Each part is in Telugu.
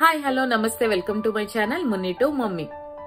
Hi hello namaste welcome to my channel Munni to mummy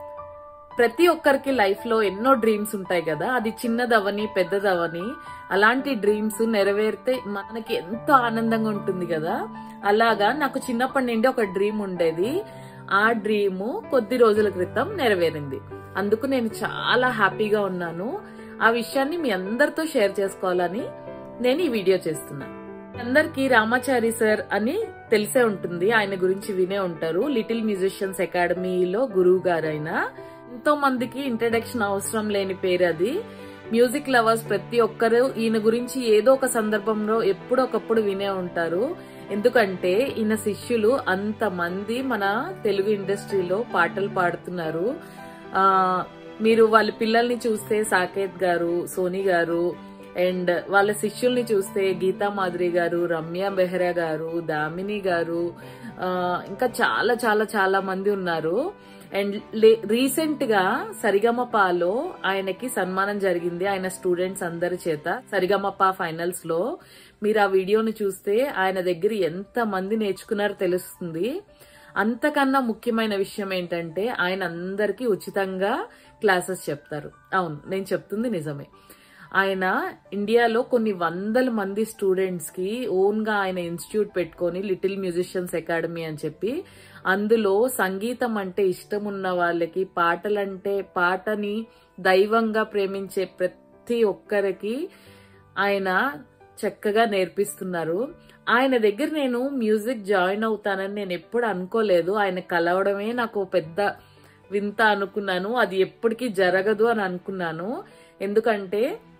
ప్రతి ఒక్కరికి లైఫ్ లో ఎన్నో డ్రీమ్స్ ఉంటాయి కదా అది చిన్నదవని పెద్దదవని అలాంటి డ్రీమ్స్ నెరవేరితే మనకి ఎంతో ఆనందంగా ఉంటుంది కదా అలాగా నాకు చిన్నప్పటి నుండి ఒక డ్రీమ్ ఉండేది ఆ డ్రీమ్ కొద్ది రోజుల క్రితం నెరవేరింది అందుకు నేను చాలా హ్యాపీగా ఉన్నాను ఆ విషయాన్ని మీ అందరితో షేర్ చేసుకోవాలని నేను ఈ వీడియో చేస్తున్నా అందరికి రామాచారి సార్ అని తెలిసే ఉంటుంది ఆయన గురించి వినే ఉంటారు లిటిల్ మ్యూజిషియన్స్ అకాడమీలో గురువు గారు ఆయన ఎంతో మందికి ఇంట్రడక్షన్ అవసరం లేని పేరు అది మ్యూజిక్ లవర్స్ ప్రతి ఒక్కరు ఈయన గురించి ఏదో ఒక సందర్భంలో ఎప్పుడొకప్పుడు వినే ఉంటారు ఎందుకంటే ఈయన శిష్యులు అంతమంది మన తెలుగు ఇండస్ట్రీలో పాటలు పాడుతున్నారు ఆ మీరు వాళ్ళ పిల్లల్ని చూస్తే సాకేత్ గారు సోని గారు అండ్ వాళ్ళ శిష్యుల్ని చూస్తే గీతా మాధురి గారు రమ్య బెహ్రా గారు దామిని గారు ఆ, ఇంకా చాలా చాలా చాలా మంది ఉన్నారు అండ్ రీసెంట్ గా సరిగమపాలో ఆయనకి సన్మానం జరిగింది ఆయన స్టూడెంట్స్ అందరి చేత సరిగమప ఫైనల్స్ లో మీరు ఆ వీడియోని చూస్తే ఆయన దగ్గర ఎంత మంది నేర్చుకున్నారో తెలుస్తుంది అంతకన్నా ముఖ్యమైన విషయం ఏంటంటే ఆయన అందరికీ ఉచితంగా క్లాసెస్ చెప్తారు అవును నేను చెప్తుంది నిజమే ఆయన ఇండియాలో కొన్ని వందల మంది స్టూడెంట్స్ కి ఓన్ గా ఆయన ఇన్స్టిట్యూట్ పెట్టుకొని లిటిల్ మ్యూజిషియన్స్ అకాడమీ అని చెప్పి అందులో సంగీతం అంటే ఇష్టం ఉన్న వాళ్ళకి పాటలంటే పాటని దైవంగా ప్రేమించే ప్రతి ఒక్కరికి ఆయన చక్కగా నేర్పిస్తున్నారు ఆయన దగ్గర నేను మ్యూజిక్ జాయిన్ అవుతానని నేను ఎప్పుడు అనుకోలేదు ఆయన కలవడమే నాకు పెద్ద వింత అనుకున్నాను అది ఎప్పటికీ జరగదు అని అనుకున్నాను ఎందుకంటే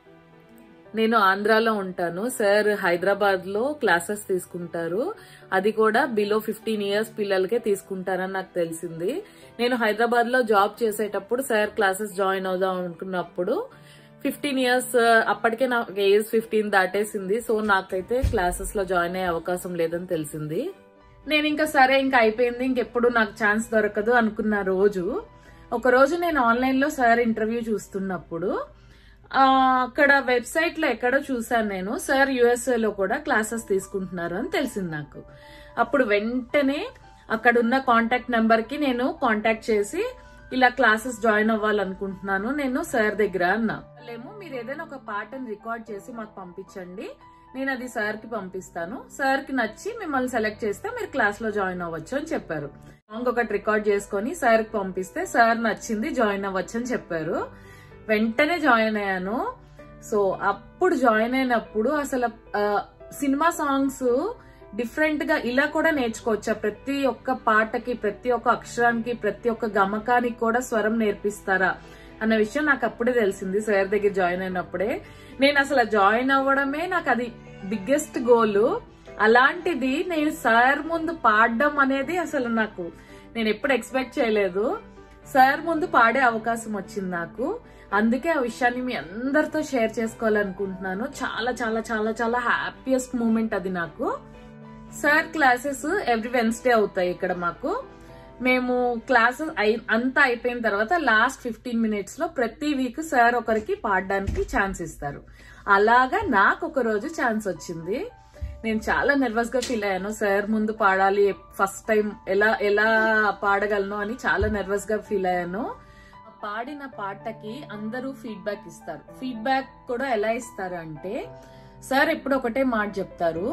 నేను ఆంధ్రాలో ఉంటాను సార్ హైదరాబాద్ లో క్లాసెస్ తీసుకుంటారు అది కూడా బిలో ఫిఫ్టీన్ ఇయర్స్ పిల్లలకే తీసుకుంటారని నాకు తెలిసింది నేను హైదరాబాద్ లో జాబ్ చేసేటప్పుడు సార్ క్లాసెస్ జాయిన్ అవుదాం అనుకున్నప్పుడు ఫిఫ్టీన్ ఇయర్స్ అప్పటికే నాకు ఏజ్ ఫిఫ్టీన్ దాటేసింది సో నాకైతే క్లాసెస్ లో జాయిన్ అయ్యే అవకాశం లేదని తెలిసింది నేను ఇంకా సరే ఇంకా అయిపోయింది ఇంకెప్పుడు నాకు ఛాన్స్ దొరకదు అనుకున్న రోజు ఒక రోజు నేను ఆన్లైన్ లో సార్ ఇంటర్వ్యూ చూస్తున్నప్పుడు ఆ, అక్కడ వెబ్సైట్ లో ఎక్కడో చూసాను నేను సార్ యుఎస్ఏ లో కూడా క్లాసెస్ తీసుకుంటున్నారు అని తెలిసింది నాకు అప్పుడు వెంటనే అక్కడ ఉన్న కాంటాక్ట్ నెంబర్ కి నేను కాంటాక్ట్ చేసి ఇలా క్లాసెస్ జాయిన్ అవ్వాలనుకుంటున్నాను నేను సార్ దగ్గర అన్నా వాళ్ళేమో మీరు ఏదైనా ఒక పాటను రికార్డ్ చేసి మాకు పంపించండి నేను అది సార్ కి పంపిస్తాను సార్ కి నచ్చి మిమ్మల్ని సెలెక్ట్ చేస్తే మీరు క్లాస్ లో జాయిన్ అవ్వచ్చు అని చెప్పారు సాంగ్ ఒకటి రికార్డ్ చేసుకొని సార్ కి పంపిస్తే సార్ నచ్చింది జాయిన్ అవ్వచ్చు అని చెప్పారు వెంటనే జాయిన్ అయ్యాను సో అప్పుడు జాయిన్ అయినప్పుడు అసలు ఆ, సినిమా సాంగ్స్ డిఫరెంట్ గా ఇలా కూడా నేర్చుకోవచ్చా ప్రతి ఒక్క పాటకి ప్రతి ఒక్క అక్షరానికి ప్రతి ఒక్క గమకానికి కూడా స్వరం నేర్పిస్తారా అన్న విషయం నాకు అప్పుడే తెలిసింది సార్ దగ్గర జాయిన్ అయినప్పుడే నేను అసలు జాయిన్ అవ్వడమే నాకు అది బిగ్గెస్ట్ గోల్ అలాంటిది నేను సార్ ముందు పాడడం అనేది అసలు నాకు నేను ఎప్పుడు ఎక్స్పెక్ట్ చేయలేదు సార్ ముందు పాడే అవకాశం వచ్చింది నాకు అందుకే ఆ విషయాన్ని మీ అందరితో షేర్ చేసుకోవాలనుకుంటున్నాను చాలా చాలా చాలా చాలా హ్యాపీయెస్ట్ మూమెంట్ అది నాకు సార్ క్లాసెస్ ఎవ్రీ వెన్స్డే అవుతాయి ఇక్కడ మాకు మేము క్లాసెస్ అంతా అయిపోయిన తర్వాత లాస్ట్ ఫిఫ్టీన్ మినిట్స్ లో ప్రతి వీక్ సార్ ఒకరికి పాడడానికి ఛాన్స్ ఇస్తారు అలాగా నాకు ఒక రోజు ఛాన్స్ వచ్చింది నేను చాలా నర్వస్ గా ఫీల్ అయ్యాను సార్ ముందు పాడాలి ఫస్ట్ టైం ఎలా ఎలా పాడగలను అని చాలా నర్వస్ గా ఫీల్ అయ్యాను పాడిన పాటకి అందరూ ఫీడ్బ్యాక్ ఇస్తారు ఫీడ్బ్యాక్ కూడా ఎలా ఇస్తారు అంటే సార్ ఎప్పుడు ఒకటే మాట చెప్తారు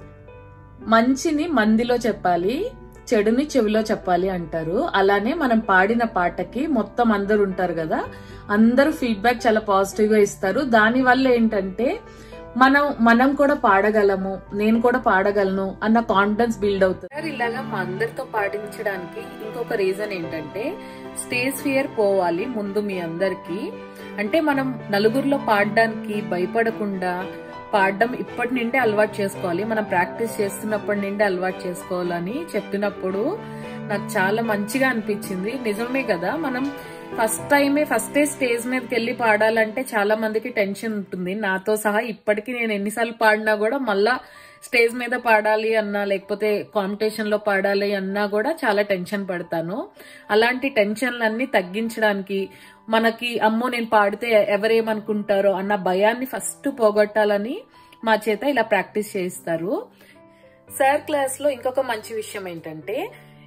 మంచిని మందిలో చెప్పాలి చెడుని చెవిలో చెప్పాలి అంటారు అలానే మనం పాడిన పాటకి మొత్తం అందరు ఉంటారు కదా అందరూ ఫీడ్బ్యాక్ చాలా పాజిటివ్ గా ఇస్తారు దాని వల్ల ఏంటంటే మనం మనం కూడా పాడగలము నేను కూడా పాడగలను అన్న కాన్ఫిడెన్స్ బిల్డ్ అవుతుంది సార్ ఇలాగా మా అందరితో పాటించడానికి ఇంకొక రీజన్ ఏంటంటే స్టేజ్ ఫియర్ పోవాలి ముందు మీ అందరికి అంటే మనం నలుగురిలో పాడడానికి భయపడకుండా పాడడం ఇప్పటి నుండి అలవాటు చేసుకోవాలి మనం ప్రాక్టీస్ చేస్తున్నప్పటి నుండి అలవాటు చేసుకోవాలని చెప్పినప్పుడు నాకు చాలా మంచిగా అనిపించింది నిజమే కదా మనం ఫస్ట్ టైమే ఫస్టే స్టేజ్ మీదకి వెళ్ళి పాడాలంటే చాలా మందికి టెన్షన్ ఉంటుంది నాతో సహా ఇప్పటికీ నేను ఎన్నిసార్లు పాడినా కూడా మళ్ళా స్టేజ్ మీద పాడాలి అన్నా లేకపోతే కాంపిటీషన్ లో పాడాలి అన్నా కూడా చాలా టెన్షన్ పడతాను అలాంటి టెన్షన్లన్నీ తగ్గించడానికి మనకి అమ్మో నేను పాడితే ఎవరేమనుకుంటారో అన్న భయాన్ని ఫస్ట్ పోగొట్టాలని మా చేత ఇలా ప్రాక్టీస్ చేయిస్తారు సార్ క్లాస్ లో ఇంకొక మంచి విషయం ఏంటంటే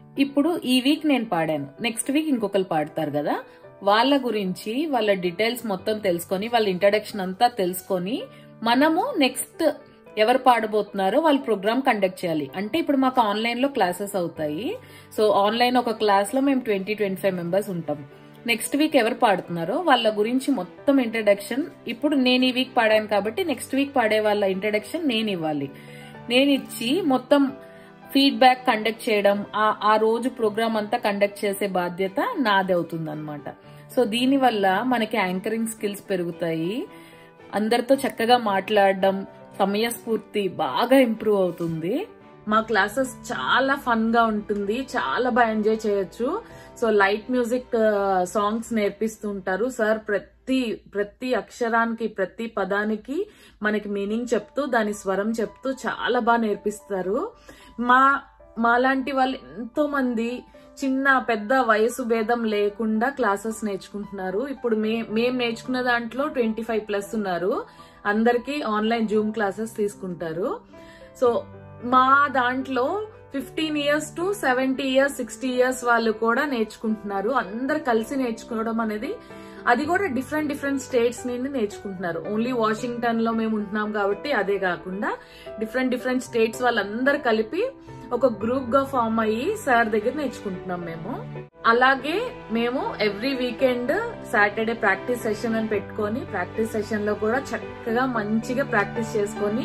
ఇప్పుడు ఈ వీక్ నేను పాడాను నెక్స్ట్ వీక్ ఇంకొకరు పాడతారు కదా వాళ్ళ గురించి వాళ్ళ డీటెయిల్స్ మొత్తం తెలుసుకొని వాళ్ళ ఇంట్రడక్షన్ అంతా తెలుసుకొని మనము నెక్స్ట్ ఎవరు పాడబోతున్నారో వాళ్ళు ప్రోగ్రామ్ కండక్ట్ చేయాలి అంటే ఇప్పుడు మాకు ఆన్లైన్ లో క్లాసెస్ అవుతాయి సో ఆన్లైన్ ఒక క్లాస్ లో మేము ట్వంటీ ట్వంటీ ఫైవ్ మెంబర్స్ ఉంటాం నెక్స్ట్ వీక్ ఎవరు పాడుతున్నారో వాళ్ళ గురించి మొత్తం ఇంట్రడక్షన్ ఇప్పుడు నేను ఈ వీక్ పాడాను కాబట్టి నెక్స్ట్ వీక్ పాడే వాళ్ళ ఇంట్రడక్షన్ నేను ఇవ్వాలి నేను ఇచ్చి మొత్తం ఫీడ్బ్యాక్ కండక్ట్ చేయడం ఆ ఆ రోజు ప్రోగ్రామ్ అంతా కండక్ట్ చేసే బాధ్యత నాది అవుతుంది అనమాట సో దీనివల్ల మనకి యాంకరింగ్ స్కిల్స్ పెరుగుతాయి అందరితో చక్కగా మాట్లాడడం సమయస్ఫూర్తి బాగా ఇంప్రూవ్ అవుతుంది మా క్లాసెస్ చాలా ఫన్ గా ఉంటుంది చాలా బాగా ఎంజాయ్ చేయొచ్చు సో లైట్ మ్యూజిక్ సాంగ్స్ నేర్పిస్తుంటారు సార్ ప్రతి ప్రతి అక్షరానికి ప్రతి పదానికి మనకి మీనింగ్ చెప్తూ దాని స్వరం చెప్తూ చాలా బాగా నేర్పిస్తారు మా మాలాంటి వాళ్ళు ఎంతో మంది చిన్న పెద్ద వయసు భేదం లేకుండా క్లాసెస్ నేర్చుకుంటున్నారు ఇప్పుడు మే మేము నేర్చుకున్న దాంట్లో ట్వంటీ ఫైవ్ ప్లస్ ఉన్నారు అందరికీ ఆన్లైన్ జూమ్ క్లాసెస్ తీసుకుంటారు సో మా దాంట్లో fifteen years to seventy years sixty years వాళ్ళు కూడా నేర్చుకుంటున్నారు అందరు కలిసి నేర్చుకోవడం అనేది అది కూడా డిఫరెంట్ డిఫరెంట్ స్టేట్స్ నుండి నేర్చుకుంటున్నారు ఓన్లీ వాషింగ్టన్ లో మేము ఉంటున్నాం కాబట్టి అదే కాకుండా డిఫరెంట్ డిఫరెంట్ స్టేట్స్ వాళ్ళందరూ కలిపి ఒక గ్రూప్ గా ఫామ్ అయ్యి సార్ దగ్గర నేర్చుకుంటున్నాం మేము అలాగే మేము every weekend Saturday practice session అని పెట్టుకొని ప్రాక్టీస్ సెషన్ లో కూడా చక్కగా మంచిగా ప్రాక్టీస్ చేసుకొని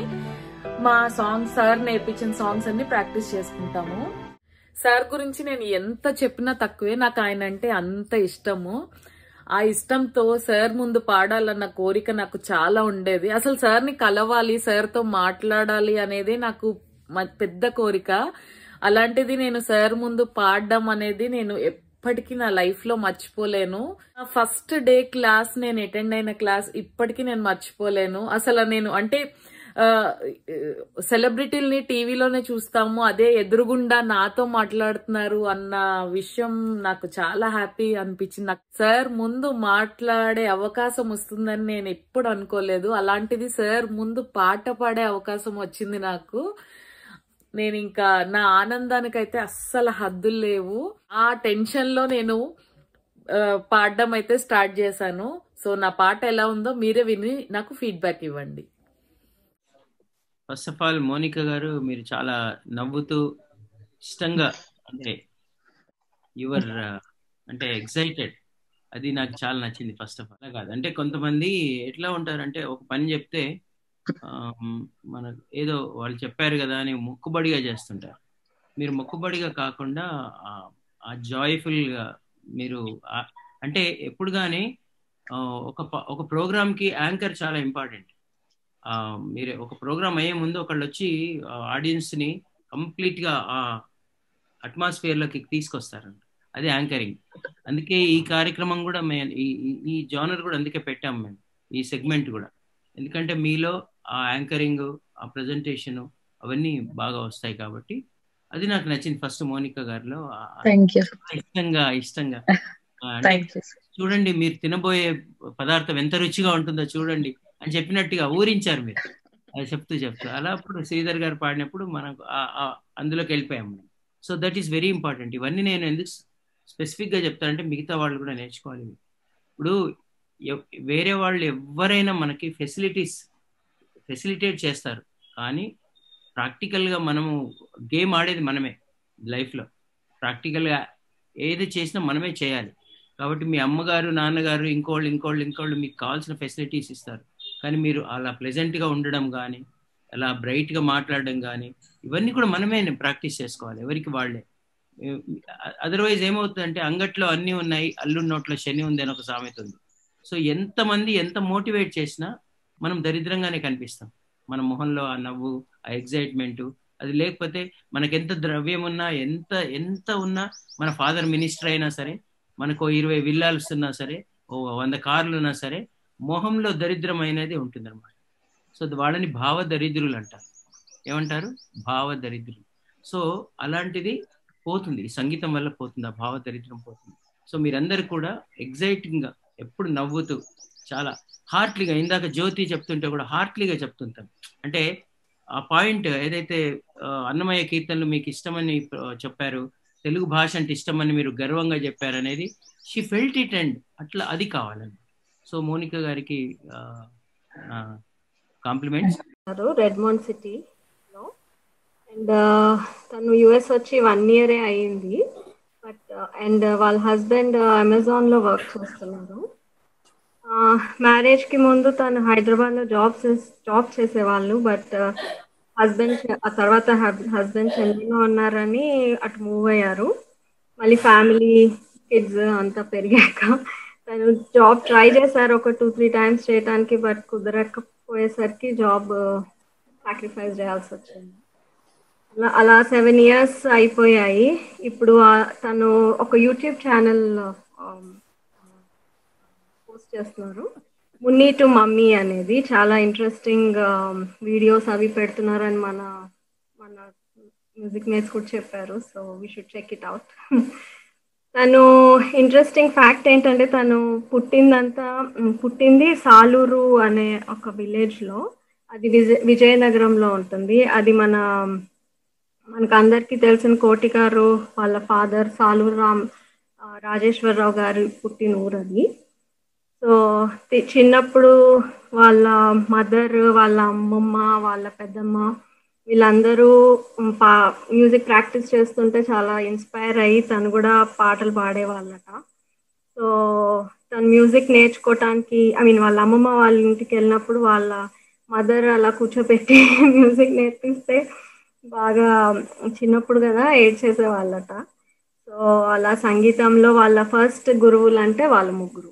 మా సాంగ్స్ సార్ నేర్పించిన సాంగ్స్ అన్ని ప్రాక్టీస్ చేసుకుంటాము సార్ గురించి నేను ఎంత చెప్పినా తక్కువే నాకు ఆయన అంటే అంత ఇష్టము ఆ ఇష్టంతో సార్ ముందు పాడాలన్న కోరిక నాకు చాలా ఉండేది అసలు సార్ని కలవాలి సార్తో మాట్లాడాలి అనేది నాకు మ- పెద్ద కోరిక అలాంటిది నేను సార్ ముందు పాడడం అనేది నేను ఎప్పటికీ నా లైఫ్ లో మర్చిపోలేను ఫస్ట్ డే క్లాస్ నేను అటెండ్ అయిన క్లాస్ ఇప్పటికీ నేను మర్చిపోలేను అసలు నేను అంటే ఆ, సెలబ్రిటీల్ని టీవీలోనే చూస్తాము అదే ఎదురుగుండా నాతో మాట్లాడుతున్నారు అన్న విషయం నాకు చాలా హ్యాపీ అనిపించింది నాకు సార్ ముందు మాట్లాడే అవకాశం వస్తుందని నేను ఎప్పుడు అనుకోలేదు అలాంటిది సార్ ముందు పాట పాడే అవకాశం వచ్చింది నాకు నేను ఇంకా నా ఆనందానికైతే అస్సలు హద్దులు లేవు ఆ టెన్షన్ లో నేను ఆ, పాడడం అయితే స్టార్ట్ చేశాను సో నా పాట ఎలా ఉందో మీరే విని నాకు ఫీడ్బ్యాక్ ఇవ్వండి ఫస్ట్ ఆఫ్ ఆల్ మోనిక గారు మీరు చాలా నవ్వుతూ ఇష్టంగా అంటే యువర్ అంటే ఎక్సైటెడ్ అది నాకు చాలా నచ్చింది ఫస్ట్ ఆఫ్ ఆల్ కాదు అంటే కొంతమంది ఎట్లా ఉంటారంటే ఒక పని చెప్తే ఆమ్, మన ఏదో వాళ్ళు చెప్పారు కదా అని మొక్కుబడిగా చేస్తుంటారు మీరు మొక్కుబడిగా కాకుండా ఆ- ఆ జాయ్ఫుల్ గా మీరు ఆ- అంటే ఎప్పుడు కానీ ఆ, ఒక ప- ఒక ప్రోగ్రామ్ కి యాంకర్ చాలా ఇంపార్టెంట్ ఆ, మీరు ఒక ప్రోగ్రామ్ అయ్యే ముందు ఒకళ్ళు వచ్చి ఆడియన్స్ ని కంప్లీట్ గా ఆ అట్మాస్ఫియర్ లోకి తీసుకొస్తారంట అదే యాంకరింగ్ అందుకే ఈ కార్యక్రమం కూడా మేము ఈ ఈ- ఈ జానర్ కూడా అందుకే పెట్టాము మేము ఈ సెగ్మెంట్ కూడా ఎందుకంటే మీలో ఆ యాంకరింగ్ ఆ ప్రజెంటేషన్ అవన్నీ బాగా వస్తాయి కాబట్టి అది నాకు నచ్చింది ఫస్ట్ మోనికా గారిలో ఆ- ఆ థ్యాంక్ యూ ఇష్టంగా ఇష్టంగా ఆ, అంటే థ్యాంక్ యూ చూడండి మీరు తినబోయే పదార్థం ఎంత రుచిగా ఉంటుందో చూడండి అని చెప్పినట్టుగా ఊరించారు మీరు అది చెప్తూ చెప్తూ అలా అప్పుడు శ్రీధర్ గారు పాడినప్పుడు మనకు ఆ- ఆ అందులోకి వెళ్ళిపోయాం మనం so that is very important ఇవన్నీ నేను ఎందుకు స్పెసిఫిక్ గా చెప్తానంటే మిగతా వాళ్ళు కూడా నేర్చుకోవాలి ఇవి. ఇప్పుడు ఎవ్- వేరే వాళ్ళు ఎవరైనా మనకి ఫెసిలిటీస్ ఫెసిలిటేట్ చేస్తారు కానీ ప్రాక్టికల్ గా మనము గేమ్ ఆడేది మనమే లైఫ్ లో ప్రాక్టికల్ గా ఏది చేసినా మనమే చేయాలి కాబట్టి మీ అమ్మగారు నాన్నగారు ఇంకోళ్ళు ఇంకోళ్ళు ఇంకోళ్ళు మీకు కావాల్సిన ఫెసిలిటీస్ ఇస్తారు కానీ మీరు అలా ప్లెజెంట్ గా ఉండడం కానీ అలా బ్రైట్ గా మాట్లాడడం కానీ ఇవన్నీ కూడా మనమే ప్రాక్టీస్ చేసుకోవాలి ఎవరికి వాళ్ళే అదర్వైజ్ ఏమవుతుందంటే అంగట్లో అన్ని ఉన్నాయి అల్లు నోట్లో శని ఉంది అని ఒక సామెత ఉంది సో ఎంతమంది ఎంత మోటివేట్ చేసినా మనం దరిద్రంగానే కనిపిస్తాం మన మొహంలో ఆ నవ్వు ఆ ఎగ్జైట్మెంట్ అది లేకపోతే మనకి ఎంత ద్రవ్యం ఉన్నా ఎంత ఎంత ఉన్నా మన ఫాదర్ మినిస్టర్ అయినా సరే మనకు ఇరవై విల్లాల్స్ ఉన్నా సరే ఓ వంద కార్లు ఉన్నా సరే మొహంలో దరిద్రం అనేది ఉంటుంది అనమాట సో వాళ్ళని భావ దరిద్రులు అంటారు ఏమంటారు భావ దరిద్రులు సో అలాంటిది పోతుంది ఈ సంగీతం వల్ల పోతుంది ఆ భావ దరిద్రం పోతుంది సో మీరందరూ కూడా ఎగ్జైటింగ్ గా ఎప్పుడు నవ్వుతూ చాలా హార్ట్లీగా ఇందాక జ్యోతి చెప్తుంటే కూడా హార్ట్లీగా చెప్తుంటాం అంటే ఆ పాయింట్ ఏదైతే ఆ, అన్నమయ్య కీర్తనలు మీకు ఇష్టమని ఆ, చెప్పారు తెలుగు భాష అంటే ఇష్టం అని మీరు గర్వంగా చెప్పారనేది షీ ఫెల్ట్ ఇట్ అండ్ అట్లా అది కావాలండి సో మోనికా గారికి కాంప్లిమెంట్స్ రెడ్మోన్ సిటీలో అండ్ తను యుఎస్ వచ్చి వన్ ఇయరే అయ్యింది బట్ అండ్ వాళ్ళ హస్బెండ్ అమెజాన్లో వర్క్ చేస్తున్నారు మ్యారేజ్కి ముందు తను హైదరాబాద్లో జాబ్ జాబ్ చేసేవాళ్ళు బట్ హస్బెండ్ ఆ తర్వాత హస్బెండ్ చెన్నైలో ఉన్నారని అటు మూవ్ అయ్యారు మళ్ళీ ఫ్యామిలీ కిడ్స్ అంతా పెరిగాక తను జాబ్ ట్రై చేశారు ఒక టూ త్రీ టైమ్స్ చేయడానికి బట్ కుదరకపోయేసరికి జాబ్ సాక్రిఫైస్ చేయాల్సి వచ్చింది అలా అలా సెవెన్ ఇయర్స్ అయిపోయాయి ఇప్పుడు తను ఒక యూట్యూబ్ ఛానల్ పోస్ట్ చేస్తున్నారు మున్నీ టు మమ్మీ అనేది చాలా ఇంట్రెస్టింగ్ వీడియోస్ అవి పెడుతున్నారని మన మన మ్యూజిక్ మేట్స్ కూడా చెప్పారు so we should check it out తను ఇంట్రెస్టింగ్ ఫ్యాక్ట్ ఏంటంటే తను పుట్టిందంతా పుట్టింది సాలూరు అనే ఒక విలేజ్లో అది విజయ విజయనగరంలో ఉంటుంది అది మన మనకు అందరికీ తెలిసిన కోటి గారు వాళ్ళ ఫాదర్ సాలూరు రామ్ రాజేశ్వరరావు గారు పుట్టిన ఊరు అది సో చిన్నప్పుడు వాళ్ళ మదర్ వాళ్ళ అమ్మమ్మ వాళ్ళ పెద్దమ్మ వీళ్ళందరూ పా మ్యూజిక్ ప్రాక్టీస్ చేస్తుంటే చాలా ఇన్స్పైర్ అయ్యి తను కూడా పాటలు పాడేవాళ్ళట సో తను మ్యూజిక్ నేర్చుకోవటానికి ఐ మీన్ వాళ్ళ అమ్మమ్మ వాళ్ళ ఇంటికి వెళ్ళినప్పుడు వాళ్ళ మదర్ అలా కూర్చోబెట్టి మ్యూజిక్ నేర్పిస్తే బాగా చిన్నప్పుడు కదా ఏడ్ చేసేవాళ్ళట సో అలా సంగీతంలో వాళ్ళ ఫస్ట్ గురువులు అంటే వాళ్ళ ముగ్గురు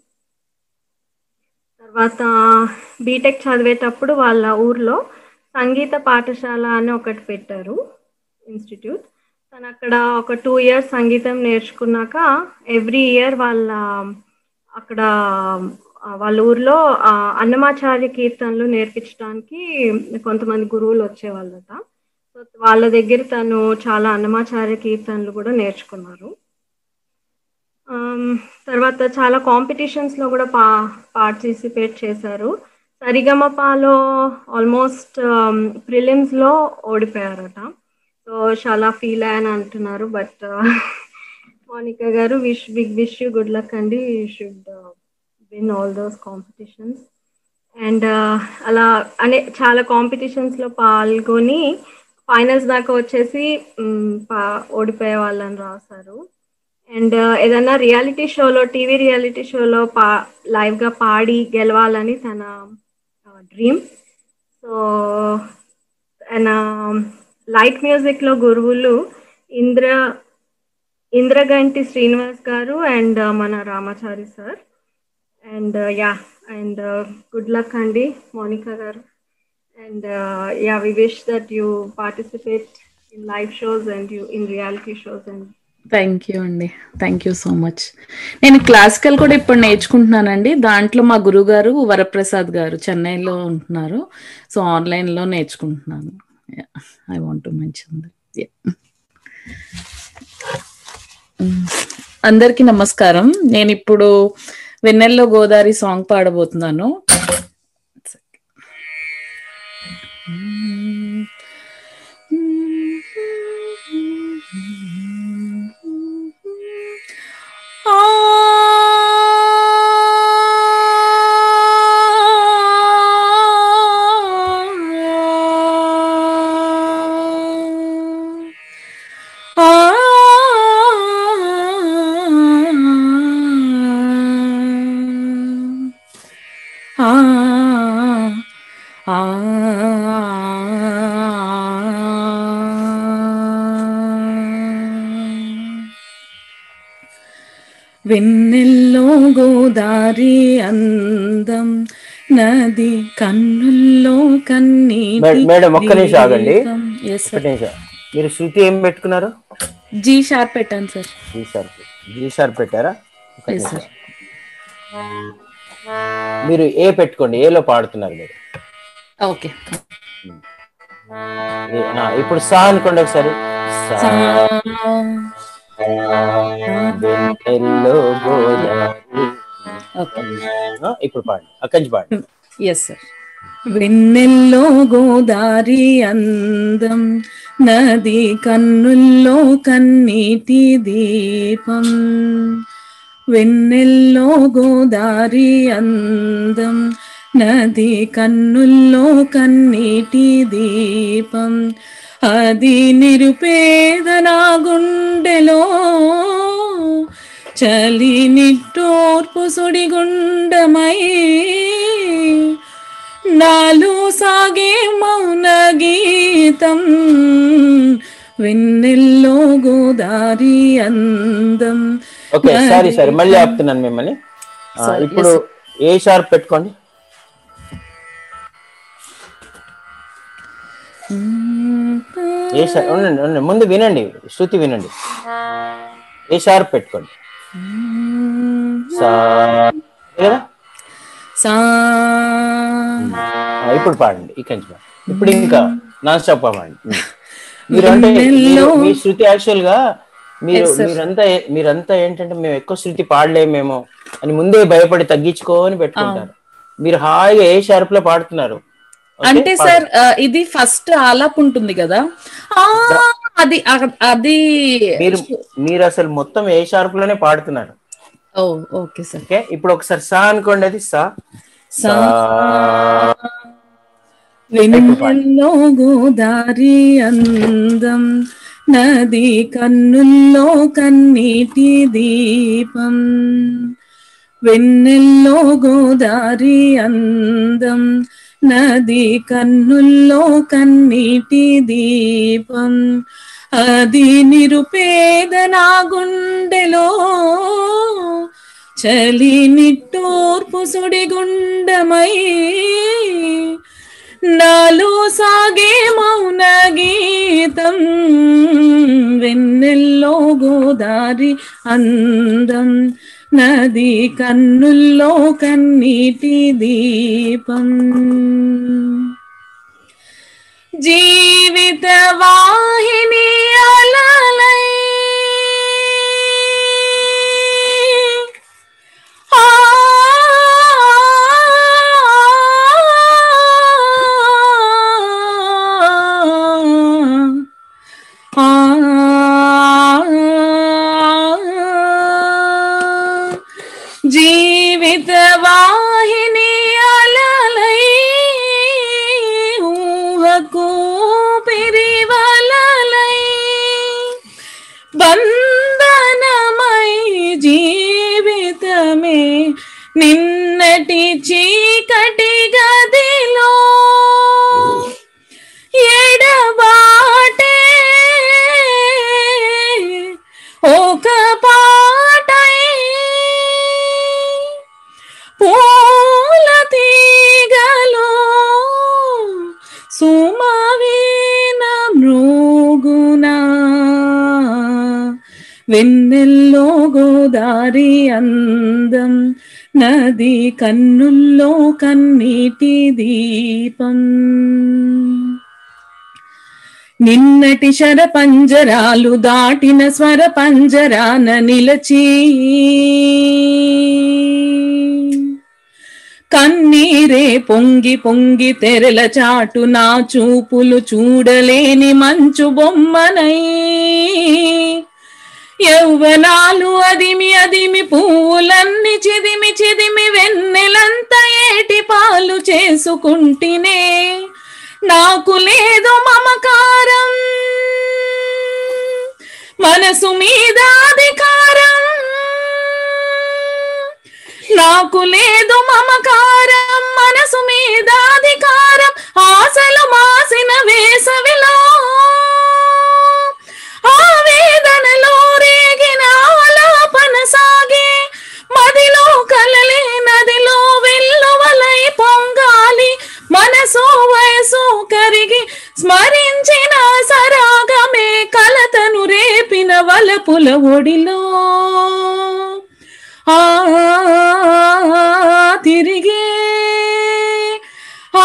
తర్వాత బీటెక్ చదివేటప్పుడు వాళ్ళ ఊర్లో సంగీత పాఠశాల అని ఒకటి పెట్టారు ఇన్స్టిట్యూట్ తను అక్కడ ఒక టూ ఇయర్స్ సంగీతం నేర్చుకున్నాక ఎవ్రీ ఇయర్ వాళ్ళ అక్కడ వాళ్ళ ఊర్లో అన్నమాచార్య కీర్తనలు నేర్పించడానికి కొంతమంది గురువులు వచ్చేవాళ్ళట సో వాళ్ళ దగ్గర తను చాలా అన్నమాచార్య కీర్తనలు కూడా నేర్చుకున్నారు తర్వాత చాలా కాంపిటీషన్స్లో కూడా పా పార్టిసిపేట్ చేశారు సరిగమపాలో ఆల్మోస్ట్ ప్రిలిమ్స్లో ఓడిపోయారట సో చాలా ఫీల్ అయ్యాని అంటున్నారు బట్ మోనికా గారు wish big wish you good luck అండి you should win all those competitions and అలా అనే చాలా కాంపిటీషన్స్లో పాల్గొని ఫైనల్స్ దాకా వచ్చేసి పా ఓడిపోయే వాళ్ళని రాశారు అండ్ ఏదైనా రియాలిటీ షోలో టీవీ రియాలిటీ షోలో పా లైవ్గా పాడి గెలవాలని తన డ్రీమ్ సో తన లైట్ మ్యూజిక్లో గురువులు ఇంద్ర ఇంద్రగంటి శ్రీనివాస్ గారు అండ్ మన Ramachari sir and yeah and good luck అండి మోనికా గారు and yeah we wish that you participate in live shows and you in reality shows and thank you అండి థ్యాంక్ యూ సో మచ్ నేను క్లాసికల్ కూడా ఇప్పుడు నేర్చుకుంటున్నానండి దాంట్లో మా గురుగారు వరప్రసాద్ గారు చెన్నైలో ఉంటున్నారు సో ఆన్లైన్లో నేర్చుకుంటున్నాను ఐ వాంట్ టు మెన్షన్ అందరికీ నమస్కారం నేను ఇప్పుడు వెన్నెల్లో గోదావరి సాంగ్ పాడబోతున్నాను వెన్నెల్లో గోదారి అందం నది కన్నుల్లో కన్నీ మేడం ఒక్క నిమిషం ఆగండి ఒక్క నిమిషం మీరు శృతి ఏం పెట్టుకున్నారు జీ షార్ప్ పెట్టాను సార్ జీ షార్ప్ జీ షార్ప్ పెట్టారా ఒక్క ఎస్ నిమిషం. సార్ మీరు ఏ పెట్టుకోండి ఏలో పాడుతున్నారు మీరు ఓకే ఏ- ఆ, ఇప్పుడు సా అనుకోండి ఒకసారి సా వెన్నెల్లో గోదావరి. ఓకే ఆ, ఇప్పుడు పాడండి అక్కడి నుంచి పాడండి ఎస్ సార్ వెన్నెల్లో గోదారి అందం నది కన్నుల్లో కన్నీటి దీపం వెన్నెల్లో గోదారి అందం నది కన్నుల్లో కన్నీటి దీపం అది నిరుపేద నా గుండెలో చలి నిట్టోర్పు సుడిగుండమై నాలు సాగే మౌన గీతం వెన్నెల్లో గోదారి అందం ఓకే సారీ సారీ మళ్ళీ ఆపుతున్నాను మిమ్మల్ని ఆ, Sorry, ఇప్పుడు ఏ షార్ప్ పెట్టుకోండి ఏ షార్ప్ ఉండండి ఉండండి ముందు వినండి శృతి వినండి ఏ షార్ప్ పెట్టుకోండి సా కదా సా ఆ, ఇప్పుడు పాడండి ఇక్కడి నుంచి పాడండి. ఇప్పుడు ఇంకా నాన్ స్టాప్ పాడండి మీరు అంటే మీరు- మీ శృతి యాక్చువల్ గా మీరు మీరంతా ఏ- మీరంతా ఏంటంటే మేము ఎక్కువ శృతి పాడలేమేమో అని ముందే భయపడి తగ్గించుకోని పెట్టుకుంటారు మీరు హాయిగా ఏ షార్ప్ లో పాడుతున్నారు ఓకే? అంటే సార్ ఆ, ఇది ఫస్ట్ ఆలాప్ ఉంటుంది కదా ఆ అది ఆ- అది మీరు మీరు అసలు మొత్తం ఏ షార్ప్ లోనే పాడుతున్నారు ఓ ఓకే సార్ ఓకే ఇప్పుడు ఒకసారి సా అనుకోండి అది సా సా వెన్నెల్లో గోదారి అందం నది కన్నుల్లో కన్నీటి దీపం వెన్నెల్లో గోదారి అందం నది కన్నుల్లో కన్నీటి దీపం అది నిరుపేద నా గుండెలో చలి నిట్టూర్పు సుడిగుండమై నాలో సాగే మౌన గీతం వెన్నెల్లో గోదారి అందం నది కన్నుల్లో కన్నీటి దీపం జీవిత వాహిని అలలై ఆ జీవిత వాహిని అలలై ఊహకు పిరివలలై బంధనమై జీవితమే నిన్నటి చీకటి గదిలో ఎడబాటే ఒక పాటై పూల తీగలో సుమవీన మృగునా వెన్నెల్లో గోదారి అందం నది కన్నుల్లో కన్నీటి దీపం నిన్నటి శర పంజరాలు దాటిన స్వర పంజరాన నిలచి కన్నీరే పొంగి పొంగి తెరల చాటు నా చూపులు చూడలేని మంచు బొమ్మనై యౌవనాలు అదిమి అదిమి పువ్వులన్నీ చిదిమి చిదిమి వెన్నెలంత ఏటి పాలు చేసుకుంటినే నాకు లేదు మమకారం మనసు మీద అధికారం నాకు లేదు మమకారం మనసు మీద అధికారం ఆశలు మాసిన వేసవిలో ఆవేదనలో రేగిన ఆలాపన సాగే మదిలో కలలే నదిలో వెల్లువలై పొంగాలి మనసు వయసు కరిగి స్మరించిన సరాగమే కలతను రేపిన వలపుల ఒడిలో ఆ తిరిగే ఆ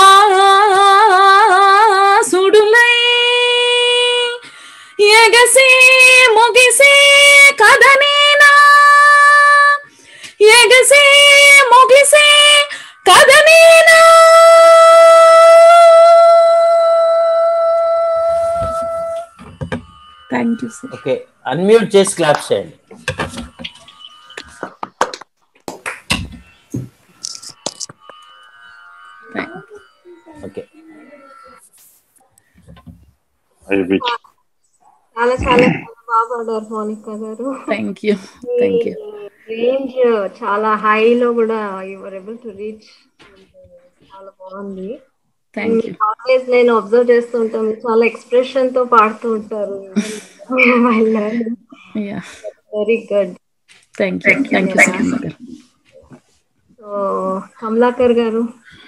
సుడులై ఎగసి ముగిసి కథనేనా ఎగసి ముగిసి కథనేనా thank you sir okay unmute చేసి క్లాప్స్ చేయండి ఓకే చాలా చాలా బాగా పాడారు మోనికా గారు thank you thank you range చాలా హైలో కూడా యువర్ ఏబుల్ టు రీచ్ చాలా బాగుంది థ్యాంక్ యూ ఆల్వేస్ నేను అబ్జర్వ్ చేస్తూ ఉంటాను చాలా ఎక్స్ప్రెషన్ తో పాడుతూ ఉంటారు yeah very good thank you thank you sir గారు సో కమలాకర్ గారు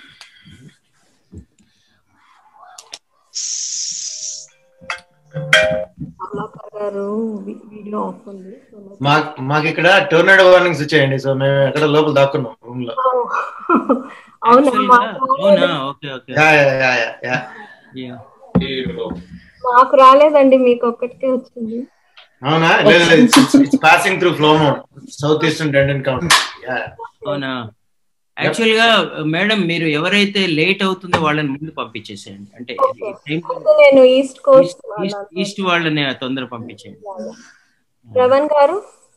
కమలాకర్ గారు వి- వీడియో ఆఫ్ ఉంది సో మా మాకు ఇక్కడ టోర్నాడో వార్నింగ్స్ వచ్చాయండి సో మేము ఎక్కడ లోపల దాక్కున్నాం రూమ్ లో అవునా Actually గా- మాకు అవునా okay okay yeah yeah yeah yeah yeah మాకు రాలేదండి మీకు ఒక్కటికే వచ్చింది అవునా లేదు లేదు it's passing through flow mode south eastern టెండెంట్ కౌంటీ యా అవునా యాక్చువల్ గా మేడం మీరు ఎవరైతే లేట్ అవుతుందో వాళ్ళని ముందు పంపించేసేయండి అంటే అయితే నేను ఈస్ట్ కోస్ట్ ఈస్ట్ వాళ్ళని తొందర పంపించేయండి రవణ్ గారు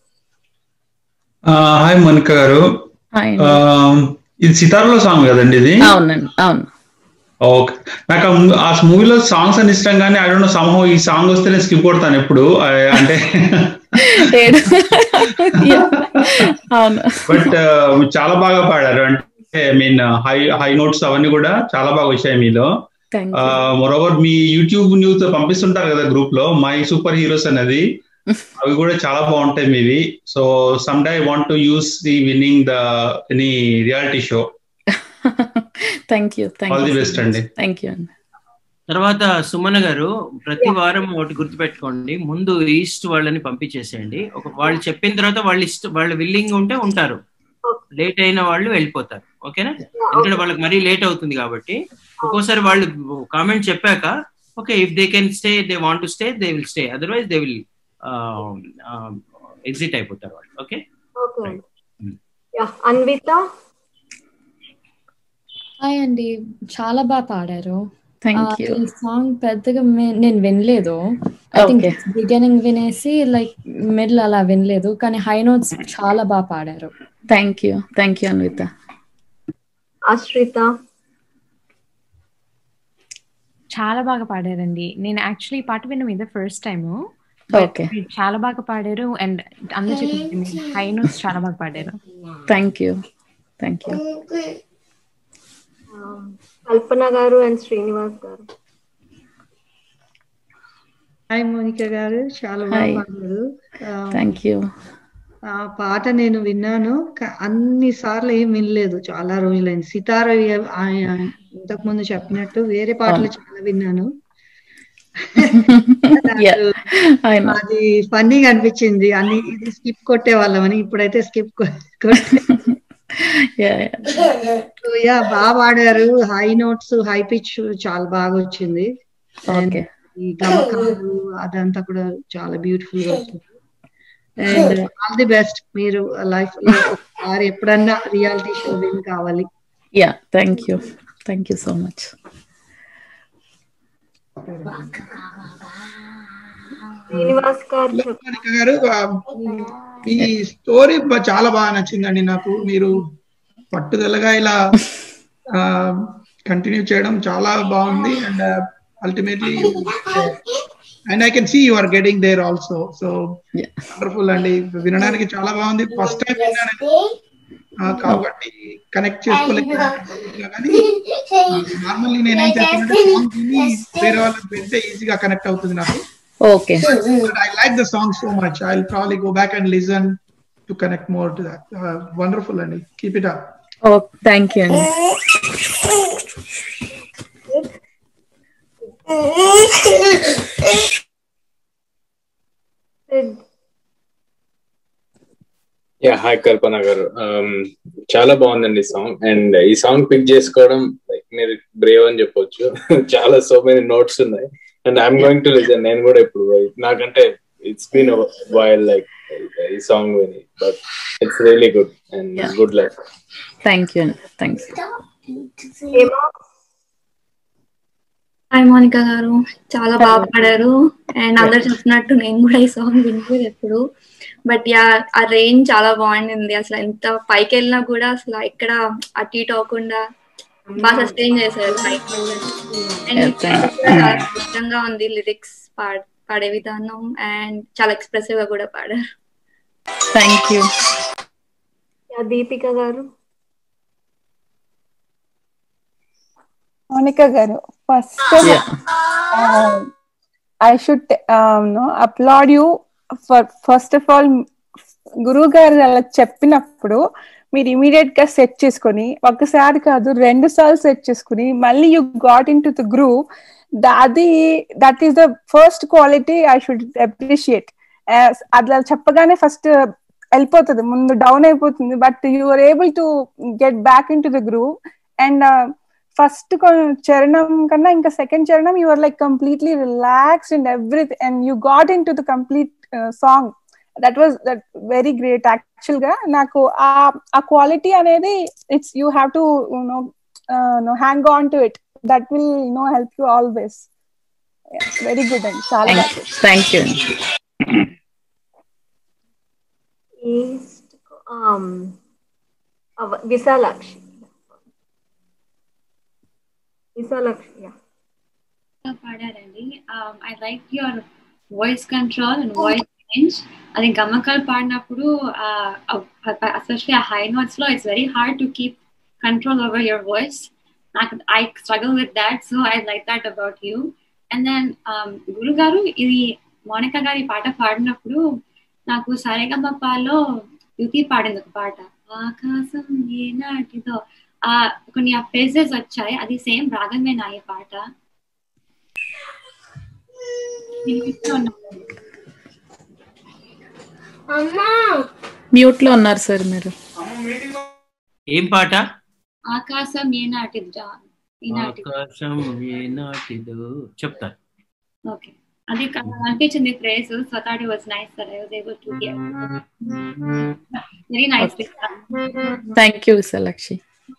హాయ్ మనిక గారు హాయ్ ఆ, ఇది సితార్లో సాంగ్ కదండి ఇది అవునండి అవును ఓకే నాకు ఆ mu- ఆ మూవీలో సాంగ్స్ అని ఇష్టం కానీ ఐ డోంట్ నో సంహౌ ఈ సాంగ్ వస్తే నేను స్కిప్ కొడతాను ఎప్పుడు ఆ, అంటే ఏడు Yeah. అవును బట్ చాలా బాగా పాడారు అంటే I mean high high notes అవన్నీ కూడా చాలా బాగా వచ్చాయి మీలో థ్యాంక్ యూ మొరవర్ మీ యూట్యూబ్ న్యూస్ పంపిస్తుంటారు కదా గ్రూప్ లో మై సూపర్ హీరోస్ అనేది అవి కూడా చాలా బాగుంటాయి మీవి so some day want to use the winning the any reality show thank you thank all the you best అండి థ్యాంక్ యూ అండి తర్వాత సుమన గారు ప్రతి వారం ఒకటి గుర్తుపెట్టుకోండి ముందు ఈస్ట్ వాళ్ళని పంపించేసేయండి ఒక వాళ్ళు చెప్పిన తర్వాత వాళ్ళు ఇష్ట వాళ్ళు విల్లింగ్ ఉంటే ఉంటారు లేట్ అయిన వాళ్ళు వెళ్ళిపోతారు ఓకేనా ఎందుకంటే వాళ్ళకి మరీ లేట్ అవుతుంది కాబట్టి ఒక్కోసారి వాళ్ళు కామెంట్ చెప్పాక okay if they can stay they want to stay they will stay otherwise they will exit అయిపోతారు వాళ్ళు okay okay yeah Anvitha hi అండి చాలా బాగా పాడారు థ్యాంక్ ఆ, యూ ఈ సాంగ్ పెద్దగా మే- నేను వినలేదు ఐ థింక్ Okay. బిగినింగ్ వినేసి లైక్ మిడిల్ అలా వినలేదు కానీ హై నోట్స్ చాలా బాగా పాడారు thank you thank you Anvitha Ashritha చాలా బాగా పాడారండి నేను యాక్చువల్లీ ఈ పాట విన్నాం ఇదే ఫస్ట్ టైం ఓకే చాలా బాగా పాడారు అండ్ అందరూ చెప్పింది హై నోట్స్ చాలా బాగా పాడారు థ్యాంక్ యూ థ్యాంక్ యూ ఆ, కల్పన గారు అండ్ శ్రీనివాస్ గారు హాయ్ మోనిక గారు చాలా Hi. బాగా పాడారు ఆ, థ్యాంక్ యూ ఆ పాట నేను విన్నాను క- అన్ని సార్లు ఏం వినలేదు చాలా రోజులైంది సితార ఇంతకు ముందు చెప్పినట్టు వేరే పాటలు చాలా విన్నాను Yeah. I know. అది ఫన్నీగా అనిపించింది అన్ని ఇది స్కిప్ కొట్టే వాళ్ళమని ఇప్పుడైతే స్కిప్ కొట్టే Yeah, yeah. యా బాగా పాడారు హై నోట్స్ హై పిచ్ చాలా బాగా వచ్చింది And Okay. ఈ గమకాలు అదంతా కూడా చాలా బ్యూటిఫుల్ గా వచ్చింది అండ్ ఆల్ ది బెస్ట్ మీరు లైఫ్ లో ఒకసారి ఎప్పుడన్నా రియాలిటీ షో విన్ కావాలి Yeah, thank you. Thank you so much. Srinivas గారు చెప్ప- మౌనిక గారు ఆ, మీ స్టోరీ బ- చాలా బాగా నచ్చిందండి నాకు మీరు పట్టుదలగా ఇలా కంటిన్యూ చేయడం చాలా బాగుంది and ultimately and I can see you are getting there also so Yeah. Wonderful అండి వినడానికి చాలా బాగుంది ఫస్ట్ టైం విన్నాను ఆ, కాబట్టి కనెక్ట్ చేసుకోలేదు కానీ నార్మల్లీ నేను ఏం చేస్తానంటే సాంగ్ విని వేరే వాళ్ళకి పెడితే ఈజీగా కనెక్ట్ అవుతుంది నాకు Okay. but I like the song so much. I'll probably go back and listen to connect more to that. Uh, wonderful, Andy. Keep it up. Oh, thank you. Andy. Sid, yeah hi Kalpana గారు Um, చాలా బాగుందండి సాంగ్ అండ్ ఈ సాంగ్ పిక్ చేసుకోవడం లైక్ మీరు బ్రేవ్ అని చెప్పొచ్చు చాలా సో మెనీ నోట్స్ ఉన్నాయి and I'm going to listen నేను కూడా ఇప్పుడు నాకంటే ఇట్స్ బీన్ వైల్ లైక్ ఈ సాంగ్ విని but it's really good and Yeah. Good luck Thank you. Andy. Thanks. Hema hi Monika గారు చాలా బాగా పాడారు అండ్ అందరు చెప్పినట్టు నేను కూడా ఈ సాంగ్ వినలేదు ఎప్పుడు బట్ యా ఆ రేంజ్ చాలా బాగుండింది అసలు ఎంత పైకి వెళ్ళినా కూడా అసలు ఎక్కడ అటు ఇటు అవ్వకుండా బాగా సస్టైన్ చేశారు పైకి అండ్ చాలా ఇష్టంగా ఉంది లిరిక్స్ పాడే విధానం అండ్ చాలా ఎక్స్ప్రెసివ్ గా కూడా పాడారు థ్యాంక్ యూ దీపిక గారు మోనిక గారు first I should know applaud you for first of all గురువు గారు అలా చెప్పినప్పుడు మీరు ఇమీడియట్ గా సెట్ చేసుకొని ఒకసారి కాదు రెండు సార్లు సెట్ చేసుకుని మళ్ళీ you got into the group అది that is the first quality I should appreciate అట్లా చెప్పగానే ఫస్ట్ వెళ్ళిపోతుంది ముందు డౌన్ అయిపోతుంది but you are able to get back into the group and first చరణం కన్నా ఇంకా సెకండ్ చరణం you are like completely relaxed and everything and you got into the complete song that was that very great యాక్చువల్ గా నాకు ఆ ఆ క్వాలిటీ అనేది it's you have to know know hang on to it that will no help you always very good అండి చాలా thank you east Vishalakshi Vishalakshi yeah పాడారండి I like your voice control and voice range అది గమ్మకాలు పాడినప్పుడు ఎస్పెషలీ ఆ హై నోట్స్ లో it's very hard to keep control over your voice నాకు I struggle with that so I like that about you and then Guru గారు ఇది మోనిక గారి పాట పాడినప్పుడు నాకు సరేగమ్మపాలో యుతి పాడింది ఒక పాట ఆకాశం ఏ నాటిదో ఆ కొన్ని ఆ ఫ్రేజెస్ వచ్చాయి అది సేమ్ రాగమేనా ఈ పాట మ్యూట్ లో ఉన్నారు సార్ మీరు ఏం పాట ఆకాశం ఏ నాటిదో ఈనాటి ఆకాశం ఏనాటిదో చెప్తా ఓకే అది అనిపించింది phrase so thought was nice sir I was able to hear very nice thank you Vishalakshi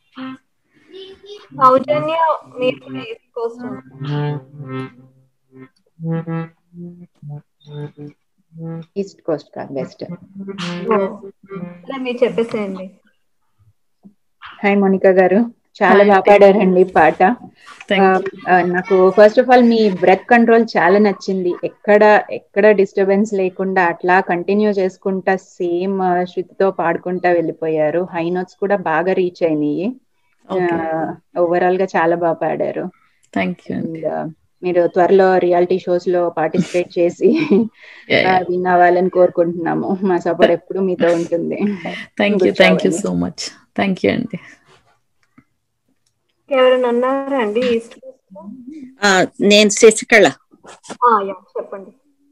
Soujanya మీరు కూడా ఈస్ట్ కోస్ట్ ఈస్ట్ కోస్ట్ కాదు వెస్ట్ మీరు చెప్పేసేయండి హాయ్ మోనికా గారు చాలా బాగా పాడారండి పాట నాకు ఫస్ట్ ఆఫ్ ఆల్ మీ బ్రెత్ కంట్రోల్ చాలా నచ్చింది ఎక్కడ ఎక్కడ డిస్టర్బెన్స్ లేకుండా అట్లా కంటిన్యూ చేసుకుంటా సేమ్ శృతితో పాడుకుంటా వెళ్ళిపోయారు హై నోట్స్ కూడా బాగా రీచ్ అయినాయి ఓవరాల్ గా చాలా బాగా పాడారు థ్యాంక్ యూ మీరు త్వరలో రియాలిటీ షోస్ లో పార్టిసిపేట్ చేసి విన్ అవ్వాలని కోరుకుంటున్నాము మా సపోర్ట్ ఎప్పుడు మీతో ఉంటుంది thank you thank you so much thank you అండి ఎవరైనా ఉన్నారా అండి ఈస్ట్ నేను శశికళ చెప్పండి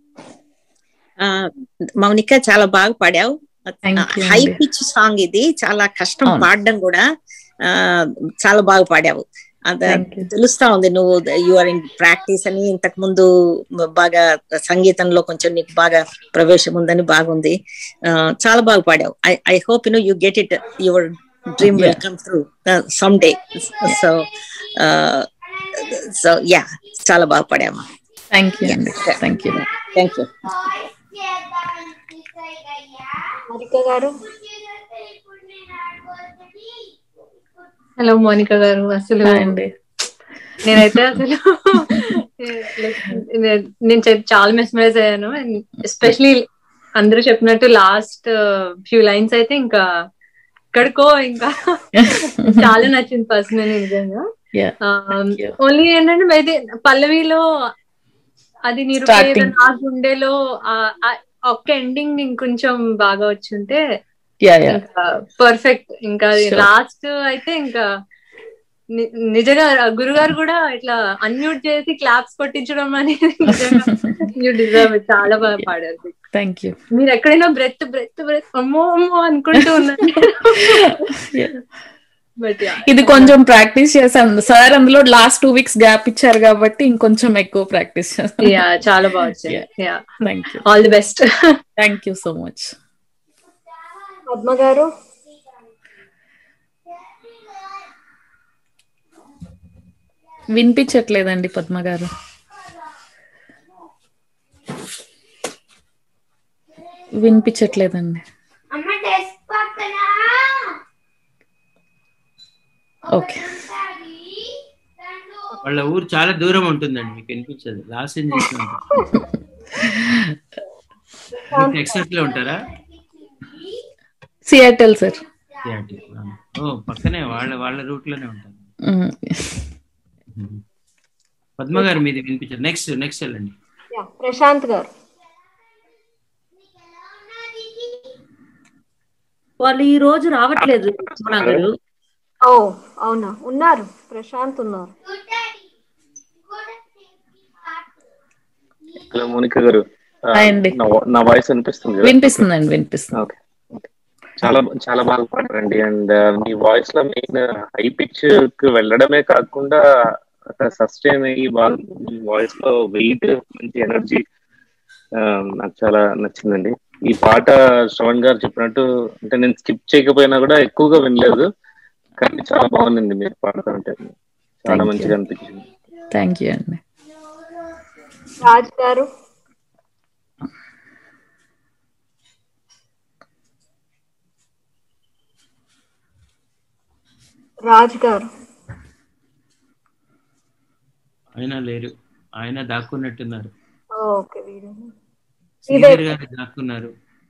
మౌనిక చాలా బాగా పాడావు హై పిచ్ సాంగ్ ఇది చాలా కష్టం పాడడం కూడా చాలా బాగా పాడావు అంత తెలుస్తా ఉంది నువ్వు యువర్ ఇన్ ప్రాక్టీస్ అని ఇంతకు ముందు బాగా సంగీతంలో కొంచెం నీకు బాగా ప్రవేశం ఉందని బాగుంది చాలా బాగా పాడావు I I hope you you get it your dream will come through some day so so yeah చాలా బాగా పాడామా thank you thank you thank you గారు హలో మోనిక గారు అసలు నేనైతే అసలు నేను చాలా మెస్మరైజ్ అయ్యాను ఎస్పెషలీ అందరూ చెప్పినట్టు లాస్ట్ ఫ్యూ లైన్స్ అయితే ఇంకా ఇక్కడికో ఇంకా చాలా నచ్చింది పర్సనల్ నిజంగా ఓన్లీ ఏంటంటే అయితే పల్లవిలో అది నిరుపేద నా గుండెలో ఒక్క ఎండింగ్ ఇంకొంచెం బాగా వచ్చుంటే పర్ఫెక్ట్ ఇంకా లాస్ట్ అయితే ఇంకా నిజంగా గురుగారు కూడా ఇట్లా అన్మ్యూట్ చేసి క్లాప్స్ కొట్టించడం అనేది యూ డిజర్వ్ చాలా బాగా పాడారు థ్యాంక్ యూ మీరు ఎక్కడైనా బ్రెత్ బ్రెత్ బ్రెత్ అమ్మో అమ్మో అనుకుంటూ ఉన్నారు బట్ ఇది కొంచెం ప్రాక్టీస్ చేశాను సార్ అందులో లాస్ట్ టూ వీక్స్ గ్యాప్ ఇచ్చారు కాబట్టి ఇంకొంచెం ఎక్కువ ప్రాక్టీస్ చేశాను యా చాలా బాగా వచ్చాయి yeah thank you all the best thank you so much Padma గారు వినిపించట్లేదండి పద్మ గారు వినిపించట్లేదండి ఓకే వాళ్ళ ఊరు చాలా దూరం ఉంటుందండి మీకు వినిపించదు లాస్ ఏంజల్స్ లో ఉంటుంది టెక్సాస్ లో ఉంటారా సియాటల్ సార్ Seattle. ఆ. ఓ పక్కనే వాళ్ళ వాళ్ళ రూట్ లోనే ఉంటారు పద్మ గారు మీది వినిపించారు నెక్స్ట్ నెక్స్ట్ వెళ్ళండి యా, ప్రశాంత్ గారు వాళ్ళు ఈ రోజు రావట్లేదు సోనా గారు ఓ అవునా ఉన్నారు ప్రశాంత్ ఉన్నారు హలో మోనిక గారు ఆ, హాయ్ అండి. నా వా- నా వాయిస్ వినిపిస్తుంది కదా? వినిపిస్తుందండి వినిపిస్తుంది ఓకే చాలా చాలా బాగా పాడారండి అండ్ మీ వాయిస్ లో మెయిన్ హై పిచ్ కి వెళ్ళడమే కాకుండా సస్టైన్ అయ్యి బాగా మీ వాయిస్ లో వెయిట్ మంచి ఎనర్జీ నాకు చాలా నచ్చిందండి ఈ పాట శ్రవణ్ గారు చెప్పినట్టు అంటే నేను స్కిప్ చేయకపోయినా కూడా ఎక్కువగా వినలేదు కానీ చాలా బాగుందండి మీరు పాడుతుంటే చాలా Thank you. మంచిగా అనిపించింది థ్యాంక్ యూ అండి రాజ్ గారు రాజ్ గారు ఆయన లేరు ఆయన దాక్కున్నట్టున్నారు ఓకే వీడియో శ్రీధర్ గారు దాక్కున్నారు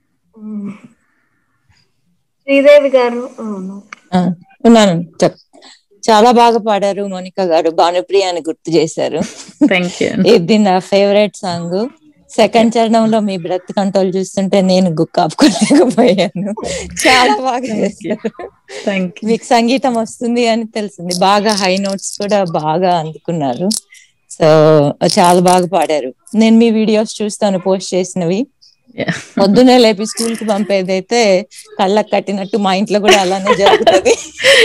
శ్రీదేవి గారు అవును ఆ, ఉన్నాను చెప్ చాలా బాగా పాడారు మోనిక గారు భానుప్రియ అని గుర్తు చేశారు థ్యాంక్ యూ ఇది నా ఫేవరెట్ సాంగ్ సెకండ్ చరణంలో మీ బ్రెత్ కంట్రోల్ చూస్తుంటే నేను గుక్క ఆపుకోలేకపోయాను చాలా బాగా చేశారు మీకు సంగీతం వస్తుంది అని తెలిసింది బాగా హై నోట్స్ కూడా బాగా అందుకున్నారు సో చాలా బాగా పాడారు నేను మీ వీడియోస్ చూస్తాను పోస్ట్ చేసినవి పొద్దునే లేపి స్కూల్ కి పంపేదైతే కళ్ళకు కట్టినట్టు మా ఇంట్లో కూడా అలానే జరుగుతుంది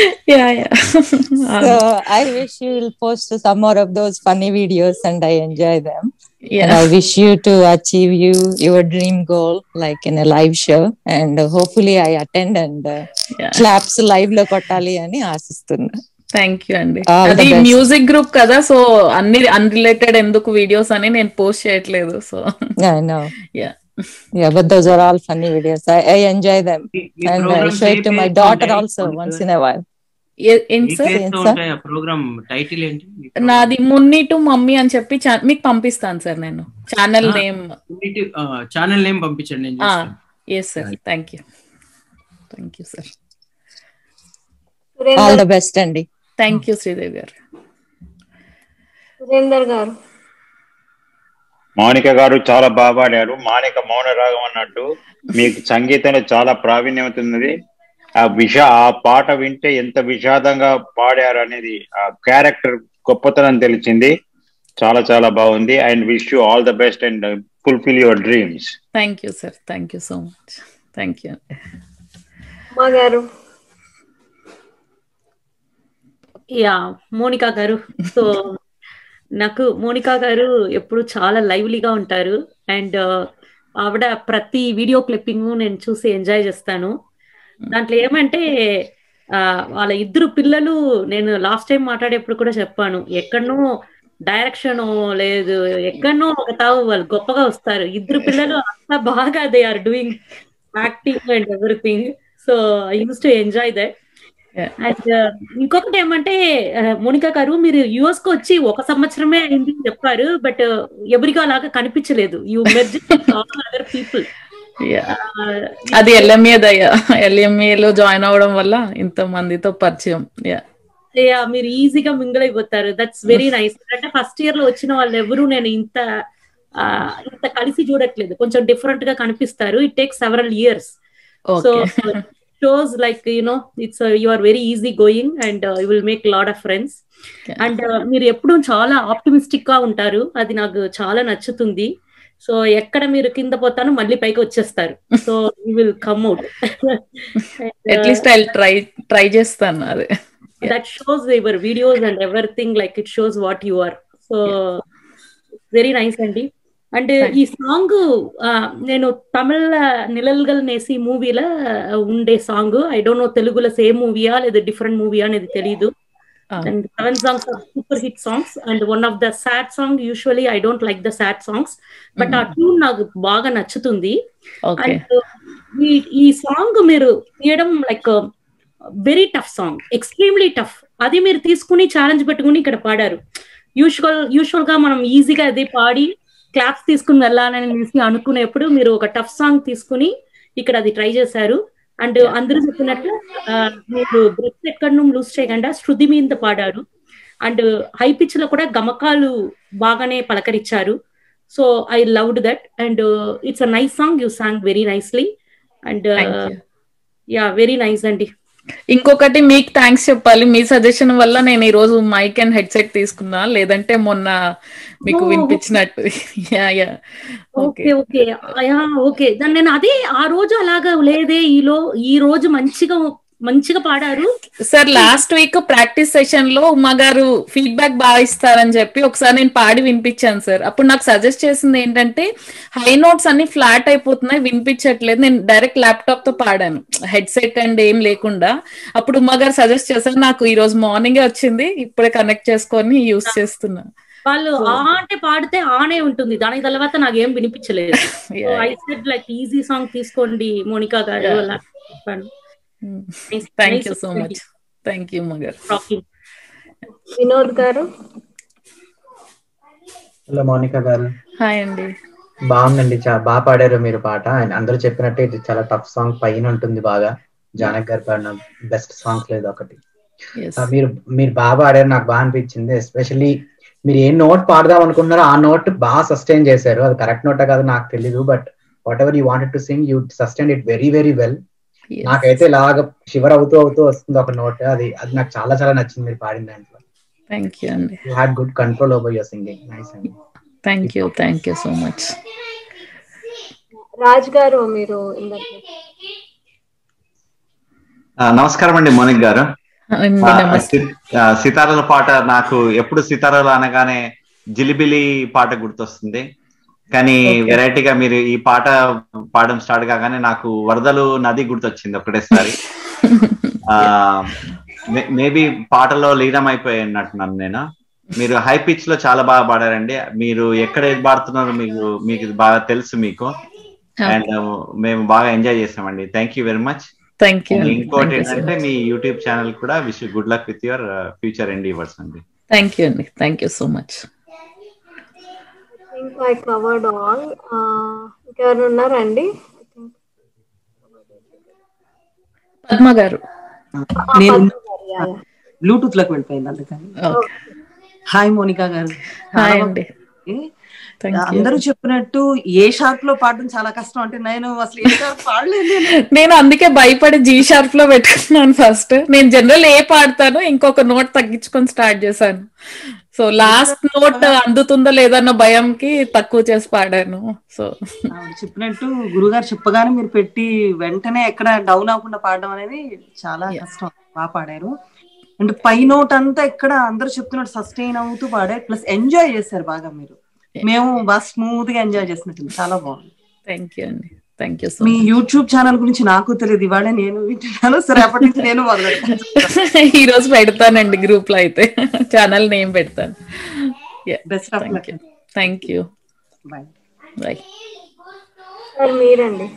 so I wish you will post some more of those funny videos and I enjoy them Yeah. And I wish you to achieve you your dream goal like in a live show and uh, hopefully I attend and uh, claps live లో కొట్టాలి అని ఆశిస్తున్నా థ్యాంక్ యూ అండి All the అది best. మ్యూజిక్ గ్రూప్ కదా సో అన్ని అన్రిలేటెడ్ ఎందుకు వీడియోస్ అని నేను పోస్ట్ చేయట్లేదు so I know. Yeah. Yeah, but those are all funny videos. I, I enjoy them. And I programs show it to a my పేరుతో daughter ఉంటాయి? also once in a while. ఏంటి ఏ సార్ పేరుతో ఉంటాయి ఆ ప్రోగ్రామ్ టైటిల్ ఏంటి నాది మున్ని టు మమ్మీ అని చెప్పి cha- మీకు పంపిస్తాను సార్ నేను ఛానల్ నేమ్ ఛానల్ నేమ్ పంపించండి నేను చూస్తాను. Yes sir thank you thank you sir All the best అండి థ్యాంక్ యూ శ్రీదేవి గారు సురేందర్ గారు మౌనిక గారు చాలా బాగా పాడారు మానిక మౌన రాగం అన్నట్టు మీకు సంగీతంలో చాలా ప్రావీణ్యత ఉన్నది ఆ విష ఆ పాట వింటే ఎంత విషాదంగా పాడారు అనేది ఆ క్యారెక్టర్ గొప్పతనం తెలిసింది చాలా చాలా బాగుంది and wish you all the best and fulfil your dreams thank you sir thank you so much thank you అమ్మ గారు యా మోనికా గారు సో నాకు మోనికా గారు ఎప్పుడు చాలా లైవ్లీగా ఉంటారు అండ్ ఆవిడ ప్రతి వీడియో క్లిప్పింగ్ నేను చూసి ఎంజాయ్ చేస్తాను దాంట్లో ఏమంటే ఆ, వాళ్ళ ఇద్దరు పిల్లలు నేను లాస్ట్ టైం మాట్లాడేప్పుడు కూడా చెప్పాను ఎక్కడనో డైరెక్షన్ లేదు ఎక్కడనో ఒక తావు వాళ్ళు గొప్పగా వస్తారు ఇద్దరు పిల్లలు అంత బాగా they are doing acting and everything so I use to enjoy that and ఇంకొకటి ఏమంటే ఆ, మోనికా గారు మీరు యుఎస్ కు వచ్చి ఒక సంవత్సరమే అయింది అని చెప్పారు బట్ ఎవరికో అలాగా కనిపించలేదు యూ మెర్జ్ అదర్ పీపుల్ అది ఎల్ఎంఏ దయ్యా ఎల్ఎంఏ లో జాయిన్ అవ్వడం వల్ల ఇంత మందితో పరిచయం యా యా మీరు ఈజీగా మింగిల్ అయిపోతారు దట్స్ వెరీ నైస్ అంటే ఫస్ట్ ఇయర్ లో వచ్చిన వాళ్ళు ఎవరు నేను ఇంత ఆ, ఇంత కలిసి చూడట్లేదు కొంచెం డిఫరెంట్ గా కనిపిస్తారు it take several years so Okay. Shows like you know it's you are very easy going and you will make lot of friends and మీరు ఎప్పుడూ చాలా ఆప్టిమిస్టిక్ గా ఉంటారు అది నాకు చాలా నచ్చుతుంది సో ఎక్కడ మీరు కింద పోతాను మళ్ళీ పైకి వచ్చేస్తారు so you will come out at least I try try చేస్తాను అదే that shows your videos and everything like it shows what you are so very nice అండి అండ్ ఈ సాంగ్ నేను తమిళ నిలల్గల్ నేసి మూవీలో ఉండే సాంగ్ ఐ డోంట్ నో తెలుగులో సేమ్ మూవీయా లేదా డిఫరెంట్ మూవీయా అనేది తెలీదు and seven songs are super hit songs and one of the sad song usually i don't like the sad songs but ఆ ట్యూన్ నాకు బాగా నచ్చుతుంది Okay. And, ఈ ఈ సాంగ్ మీరు తీయడం like very tough song extremely tough అది మీరు తీసుకుని ఛాలెంజ్ పెట్టుకుని ఇక్కడ పాడారు యూజువల్ యూజువల్ గా మనం ఈజీగా అది పాడి క్లాప్స్ తీసుకుని వెళ్ళాలని అనేసి అనుకునేప్పుడు మీరు ఒక టఫ్ సాంగ్ తీసుకుని ఇక్కడ అది ట్రై చేశారు అండ్ అందరూ చెప్పినట్లు ఆ, మీరు బ్రెత్ ఎక్కడ లూజ్ చేయకుండా శృతి మీద పాడారు అండ్ హై పిచ్ లో కూడా గమకాలు బాగానే పలకరించారు so I loved that and it's a nice song you sang very nicely and yeah very nice అండి ఇంకొకటి మీకు థ్యాంక్స్ చెప్పాలి మీ సజెషన్ వల్ల నేను ఈ రోజు మైక్ అండ్ హెడ్సెట్ తీసుకున్నా లేదంటే మొన్న మీకు Oh. వినిపించినట్టు yeah yeah okay okay yeah okay దాన్ని నేను అదే ఆ రోజు అలాగా లేదే ఈలో ఈ రోజు మంచిగా మంచిగా పాడారు sir last week practice session లో ఉమా గారు ఫీడ్బ్యాక్ బాగా ఇస్తారని చెప్పి ఒకసారి నేను పాడి వినిపించాను సార్ అప్పుడు నాకు సజెస్ట్ చేసింది ఏంటంటే హై నోట్స్ అన్ని ఫ్లాట్ అయిపోతున్నాయి వినిపించట్లేదు నేను డైరెక్ట్ ల్యాప్టాప్ తో పాడాను హెడ్సెట్ అండ్ ఏం లేకుండా అప్పుడు ఉమా గారు సజెస్ట్ చేశారు నాకు ఈ రోజు మార్నింగే వచ్చింది ఇప్పుడే కనెక్ట్ చేసుకొని యూస్ చేస్తున్నా వాళ్ళు ఆ అంటే పాడితే ఆనే ఉంటుంది దాని తర్వాత నాకు ఏం వినిపించలేదు Yeah. I said like easy song తీసుకోండి మోనికా గారు Yeah. అలా చెప్పాను Nice- thank nice you so అండి. మచ్ థ్యాంక్ యూ ఉమా గారు Talking. వినోద్ గారు హలో మౌనిక గారు హాయ్ అండి బాగుందండి చాలా బాగా పాడారు మీరు పాట అండ్ అందరూ చెప్పినట్టే ఇది చాలా టఫ్ సాంగ్ పైన ఉంటుంది బాగా జానక్ గారు పాడిన బెస్ట్ సాంగ్స్ లేదు ఒకటి Yes. ఆ, మీరు మీరు బాగా పాడారు నాకు బాగా అనిపించింది ఎస్పెషల్లీ మీరు ఏ నోట్ పాడదాం అనుకున్నారో ఆ నోట్ బాగా సస్టైన్ చేశారు అది కరెక్ట్ నోటా కాదు నాకు తెలీదు but whatever you wanted to sing you sustain it very very well నాకైతే ఇలాగ షివర్ అవుతూ అవుతూ వస్తుంది ఒక నోట్ అది అది నాకు చాలా చాలా నచ్చింది మీరు పాడిన దాంట్లో థ్యాంక్ యూ అండి you had good control over your singing nice అండి thank you thank you so much Raj గారు మీరు ఇందాక ఆ, నమస్కారం అండి మోనిక్ గారు అండి, ఆ, నమస్తే. సి- ఆ, సితారాల పాట నాకు ఎప్పుడు సితారాలు అనగానే జిలిబిలి పాట గుర్తొస్తుంది కానీ Okay. వెరైటీగా మీరు ఈ పాట పాడడం స్టార్ట్ కాగానే నాకు వరదలు నది గుర్తొచ్చింది ఒకటేసారి మేబీ పాటలో లీనం అయిపోయి ఉన్నట్టున్నాను నేను మీరు హై పిచ్ లో చాలా బాగా పాడారండి మీరు ఎక్కడ ఏది పాడుతున్నారో మీకు మీకు ఇది బాగా తెలుసు మీకు అండ్ మేము బాగా ఎంజాయ్ చేసామండి thank you very much thank you అండి ఇంకోటి థ్యాంక్ యూ సో ఏంటంటే మచ్ మీ యూట్యూబ్ ఛానల్ కూడా wish good luck with your future endeavours అండి థ్యాంక్ యూ అండి thank you so much think I covered all ఇంకెవరు ఉన్నారండి పద్మ గారు నేను బ్లూటూత్ లోకి వెళ్ళిపోయింది అందుకని హాయ్ మోనికా గారు హాయ్ చాలా అండి బాగుంది. Thank you. అందరూ చెప్పినట్టు ఏ షార్ప్ లో పాడడం చాలా కష్టం అంటే నేను అసలు ఏ షార్ప్ పాడలేదు నేను అందుకే భయపడి జీ షార్ప్ లో పెట్టుకున్నాను ఫస్ట్ నేను జనరల్ ఏ పాడతాను ఇంకొక నోట్ తగ్గించుకొని స్టార్ట్ చేశాను సో లాస్ట్ నోట్ అందుతుందో లేదన్న భయంకి తక్కువ చేసి పాడాను సో ఆవిడ చెప్పినట్టు గురుగారు చెప్పగానే మీరు పెట్టి వెంటనే ఎక్కడ డౌన్ అవ్వకుండా పాడడం అనేది చాలా కష్టం బాగా పాడారు అండ్ పై నోట్ అంతా ఎక్కడ అందరూ చెప్తున్నట్టు సస్టైన్ అవుతూ పాడారు ప్లస్ ఎంజాయ్ చేశారు బాగా మీరు మేము బాగా స్మూత్ గా ఎంజాయ్ చేసినట్టు చాలా బాగుంది థ్యాంక్ యూ అండి థ్యాంక్ యూ సో మీ యూట్యూబ్ ఛానల్ గురించి నాకు తెలియదు ఇవాళ నేను వింటున్నాను సరే అప్పటి నుంచి నేను మొదలు ఈ రోజు పెడతానండి గ్రూప్ లో అయితే ఛానల్ నేమ్ పెడతాను best of thank you thank you bye bye sir మీరండి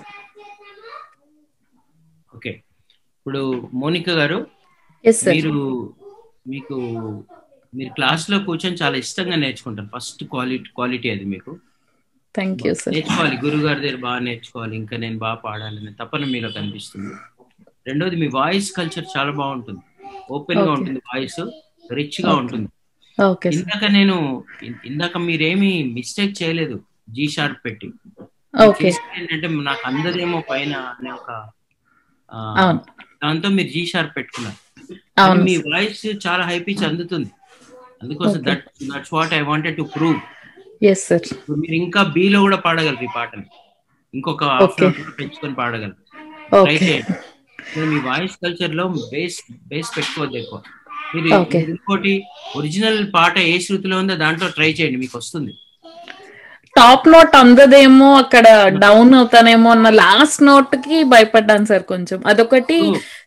ఓకే ఇప్పుడు మోనిక గారు Yes, sir. మీరు మీకు మీరు క్లాస్ లో కూర్చొని చాలా ఇష్టంగా నేర్చుకుంటారు ఫస్ట్ క్వాలిటీ క్వాలిటీ అది మీకు థ్యాంక్ యూ సార్ నేర్చుకోవాలి గురువు గారి దగ్గర బాగా నేర్చుకోవాలి ఇంకా నేను బాగా పాడాలని తపన మీలో కనిపిస్తుంది రెండోది మీ వాయిస్ కల్చర్ చాలా బాగుంటుంది ఓపెన్ గా Okay. ఉంటుంది వాయిస్ రిచ్ గా Okay. ఉంటుంది ఓకే సార్ ఇందాక నేను ఇం- ఇందాక మీరేమి మిస్టేక్ చేయలేదు జీ షార్ప్ పెట్టి Okay. చేసింది ఏంటంటే నాకు అందదేమో పైన అనే ఒక ఆ, అవును. దాంతో మీరు జీ షార్ప్ పెట్టుకున్నారు అవును కానీ మీ సార్. వాయిస్ చాలా హై పిచ్ అందుతుంది అందుకోసం Okay. That that's what I wanted to prove yes sir మీరు ఇంకా B లో కూడా పాడగలరు ఈ పాటని ఇంకొక హాఫ్ Okay. నోట్ పెంచుకొని పాడగలరు ట్రై Okay. చేయండి మీరు మీ వాయిస్ కల్చర్ లో బేస్ బేస్ పెట్టుకోవద్దు ఎక్కువ మీరు Okay. మీరు ఇంకోటి ఒరిజినల్ పాట ఏ శృతిలో ఉందో దాంట్లో ట్రై చేయండి మీకు వస్తుంది టాప్ నోట్ అందదేమో అక్కడ డౌన్ అవుతానేమో అన్న లాస్ట్ నోట్ కి భయపడ్డాను సార్ కొంచెం అదొకటి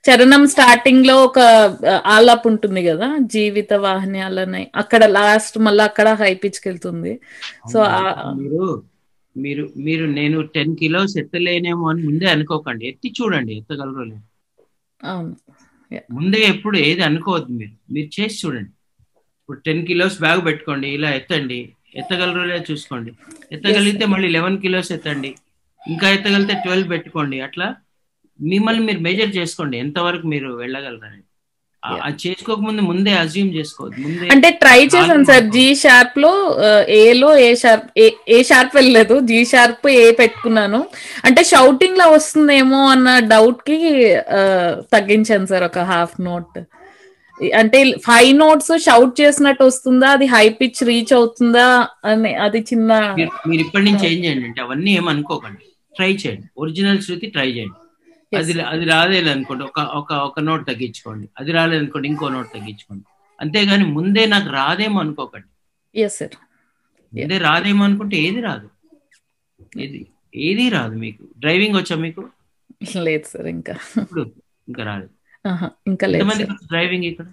చరణం స్టార్టింగ్ లో ఒక ఆ, ఆలాప్ ఉంటుంది కదా జీవిత వాహిని అలానే అక్కడ లాస్ట్ మళ్ళీ అక్కడ హై పిచ్ కి వెళ్తుంది సో మీరు మీరు మీరు నేను టెన్ కిలోస్ ఎత్తలేనేమో అని ముందే అనుకోకండి ఎత్తి చూడండి ఎత్తగలరో లేదు అవును ముందే ఎప్పుడు ఏది అనుకోవద్దు మీరు మీరు చేసి చూడండి ఇప్పుడు టెన్ కిలోస్ బ్యాగ్ పెట్టుకోండి ఇలా ఎత్తండి ఎత్తగలరో లేదో చూసుకోండి ఎత్తగలిగితే మళ్ళీ లెవెన్ కిలోస్ ఎత్తండి ఇంకా ఎత్తగలిగితే ట్వెల్వ్ పెట్టుకోండి అట్లా మిమ్మల్ని మీరు మెజర్ చేసుకోండి ఎంతవరకు మీరు వెళ్ళగలరని ఆ- అది చేసుకోకముందు ముందే అజ్యూమ్ చేసుకోవద్దు ముందే అంటే ట్రై చేశాను సార్ జీ షార్ప్ లో ఏ లో ఏ షార్ప్ ఏ షార్ప్ వెళ్ళలేదు జీ షార్ప్ ఏ పెట్టుకున్నాను అంటే షౌటింగ్ లా వస్తుందేమో అన్న డౌట్ కి ఆ, తగ్గించాను సార్ ఒక హాఫ్ నోట్ అంటే ఫైవ్ నోట్స్ షౌట్ చేసినట్టు వస్తుందా అది హై పిచ్ రీచ్ అవుతుందా అని అది చిన్న మీరు మీరు ఇప్పటి నుంచి ఏం చేయండి అంటే అవన్నీ ఏం అనుకోకండి ట్రై చేయండి ఒరిజినల్ శృతి ట్రై చేయండి అది అది రాలేదు అనుకోండి ఒక ఒక ఒక నోట్ తగ్గించుకోండి అది రాలేదు అనుకోండి ఇంకో నోట్ తగ్గించుకోండి అంతేగాని ముందే నాకు రాదేమో అనుకోకండి ఎస్ సార్ ముందే రాదేమో అనుకుంటే ఏది రాదు ఏది ఏది రాదు మీకు డ్రైవింగ్ వచ్చా మీకు లేదు సార్ ఇంకా ఇప్పుడు ఇంకా రాలేదు ఆహా, ఇంకా లేదు ఎంతమంది సార్ డ్రైవింగ్ ఇక్కడ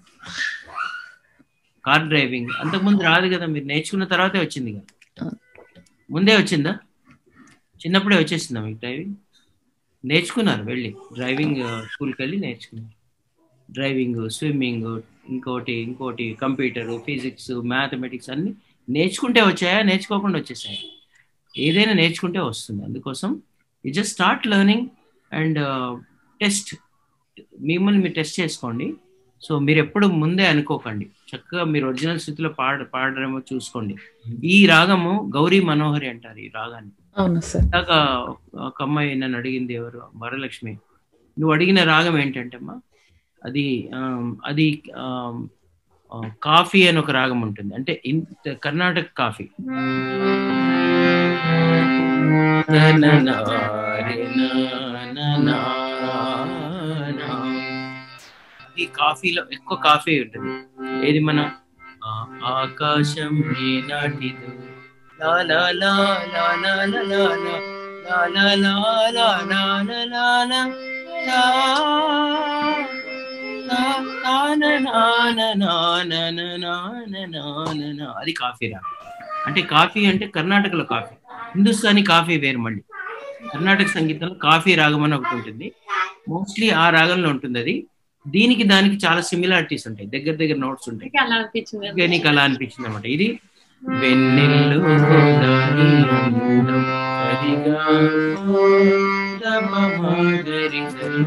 కార్ డ్రైవింగ్ అంతకుముందు రాదు కదా మీరు నేర్చుకున్న తర్వాతే వచ్చింది కదా ముందే వచ్చిందా చిన్నప్పుడే వచ్చేసిందా మీకు డ్రైవింగ్ నేర్చుకున్నారు వెళ్ళి డ్రైవింగ్ స్కూల్కి వెళ్ళి నేర్చుకున్నారు డ్రైవింగ్ స్విమ్మింగ్ ఇంకోటి ఇంకోటి కంప్యూటర్ ఫిజిక్స్ మ్యాథమెటిక్స్ అన్ని నేర్చుకుంటే వచ్చాయా నేర్చుకోకుండా వచ్చేసాయి ఏదైనా నేర్చుకుంటే వస్తుంది అందుకోసం you just start learning and test మిమ్మల్ని మీరు టెస్ట్ చేసుకోండి సో మీరు ఎప్పుడు ముందే అనుకోకండి చక్కగా మీరు ఒరిజినల్ స్థితిలో పాడ పాడరేమో చూసుకోండి ఈ రాగము గౌరీ మనోహరి అంటారు ఈ రాగాన్ని అవును సార్ ఇందాక ఒక అమ్మాయి నన్ను అడిగింది ఎవరు వరలక్ష్మి నువ్వు అడిగిన రాగం ఏంటంటే అమ్మా అది ఆమ్, అది ఆమ్, ఆ, కాఫీ అని ఒక రాగం ఉంటుంది అంటే ఇన్ కర్ణాటక కాఫీ ఈ కాఫీలో ఎక్కువ కాఫీ ఉంటుంది ఏది మన ఆ, ఆకాశం ఏనాటిదో లా లా లా లా లా లా లా లా లా లా లా లా లా లా లా లా లా లా నా నా నా నా నా నా నా నా నా నా నా. అది కాఫీ రా అంటే కాఫీ అంటే కర్ణాటకలో కాఫీ హిందుస్థానీ కాఫీ వేరు మళ్ళీ కర్ణాటక సంగీతంలో కాఫీ రాగం అని ఒకటి ఉంటుంది మోస్ట్లీ ఆ రాగంలో ఉంటుంది అది దీనికి దానికి చాలా సిమిలారిటీస్ ఉంటాయి దగ్గర దగ్గర నోట్స్ ఉంటాయి అందుకే అలా అనిపించింది అందుకే నీకు అలా అనిపించింది అనమాట ఇది వెన్నెల్లు గోదారి అందం సరిగా దపమగరి సరి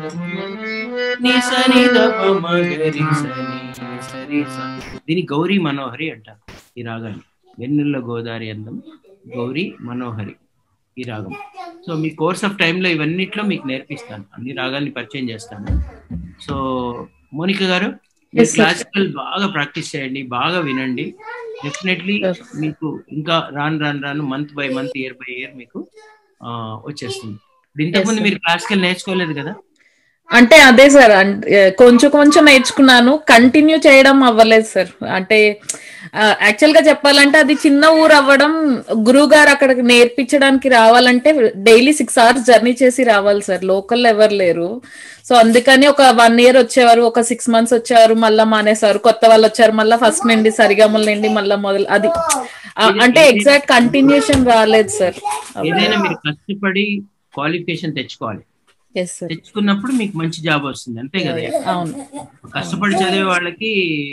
ని సరి దపమగరి సరి సరి స. దీని గౌరీ మనోహరి అంటారు ఈ రాగాన్ని వెన్నెల్లో గోదావరి అందం గౌరీ మనోహరి ఈ రాగం సో మీ కోర్స్ ఆఫ్ టైంలో ఇవన్నిట్లో మీకు నేర్పిస్తాను అన్ని రాగాల్ని పరిచయం చేస్తాను సో మోనిక గారు Yes, sir. క్లాసికల్ బాగా ప్రాక్టీస్ చేయండి బాగా వినండి డెఫినెట్లీ మీకు ఇంకా రాను రాను రాను month by month year by year మీకు ఆ, వచ్చేస్తుంది ఇప్పుడు ఇంతకుముందు sir. మీరు క్లాసికల్ నేర్చుకోలేదు కదా అంటే అదే సార్ అన్- ఏ, కొంచెం కొంచెం నేర్చుకున్నాను కంటిన్యూ చేయడం అవ్వలేదు సార్ అంటే యాక్చువల్ గా చెప్పాలంటే అది చిన్న ఊరు అవ్వడం గురువు గారు అక్కడికి నేర్పించడానికి రావాలంటే డైలీ సిక్స్ అవర్స్ జర్నీ చేసి రావాలి సార్ లోకల్ ఎవరు లేరు సో అందుకని ఒక వన్ ఇయర్ వచ్చేవారు ఒక సిక్స్ మంత్స్ వచ్చేవారు మళ్ళీ మానేసారు కొత్త వాళ్ళు వచ్చారు మళ్ళీ ఫస్ట్ నుండి సరిగమల నుండి మళ్ళీ మొదలు అది ఆ, అంటే ఎగ్జాక్ట్ కంటిన్యూషన్ రాలేదు సార్ ఏదైనా మీరు కష్టపడి క్వాలిఫికేషన్ తెచ్చుకోవాలి ఎస్ సార్ తెచ్చుకున్నప్పుడు మీకు మంచి జాబ్ వస్తుంది అంతే కదా అవును కష్టపడి చదివే వాళ్ళకి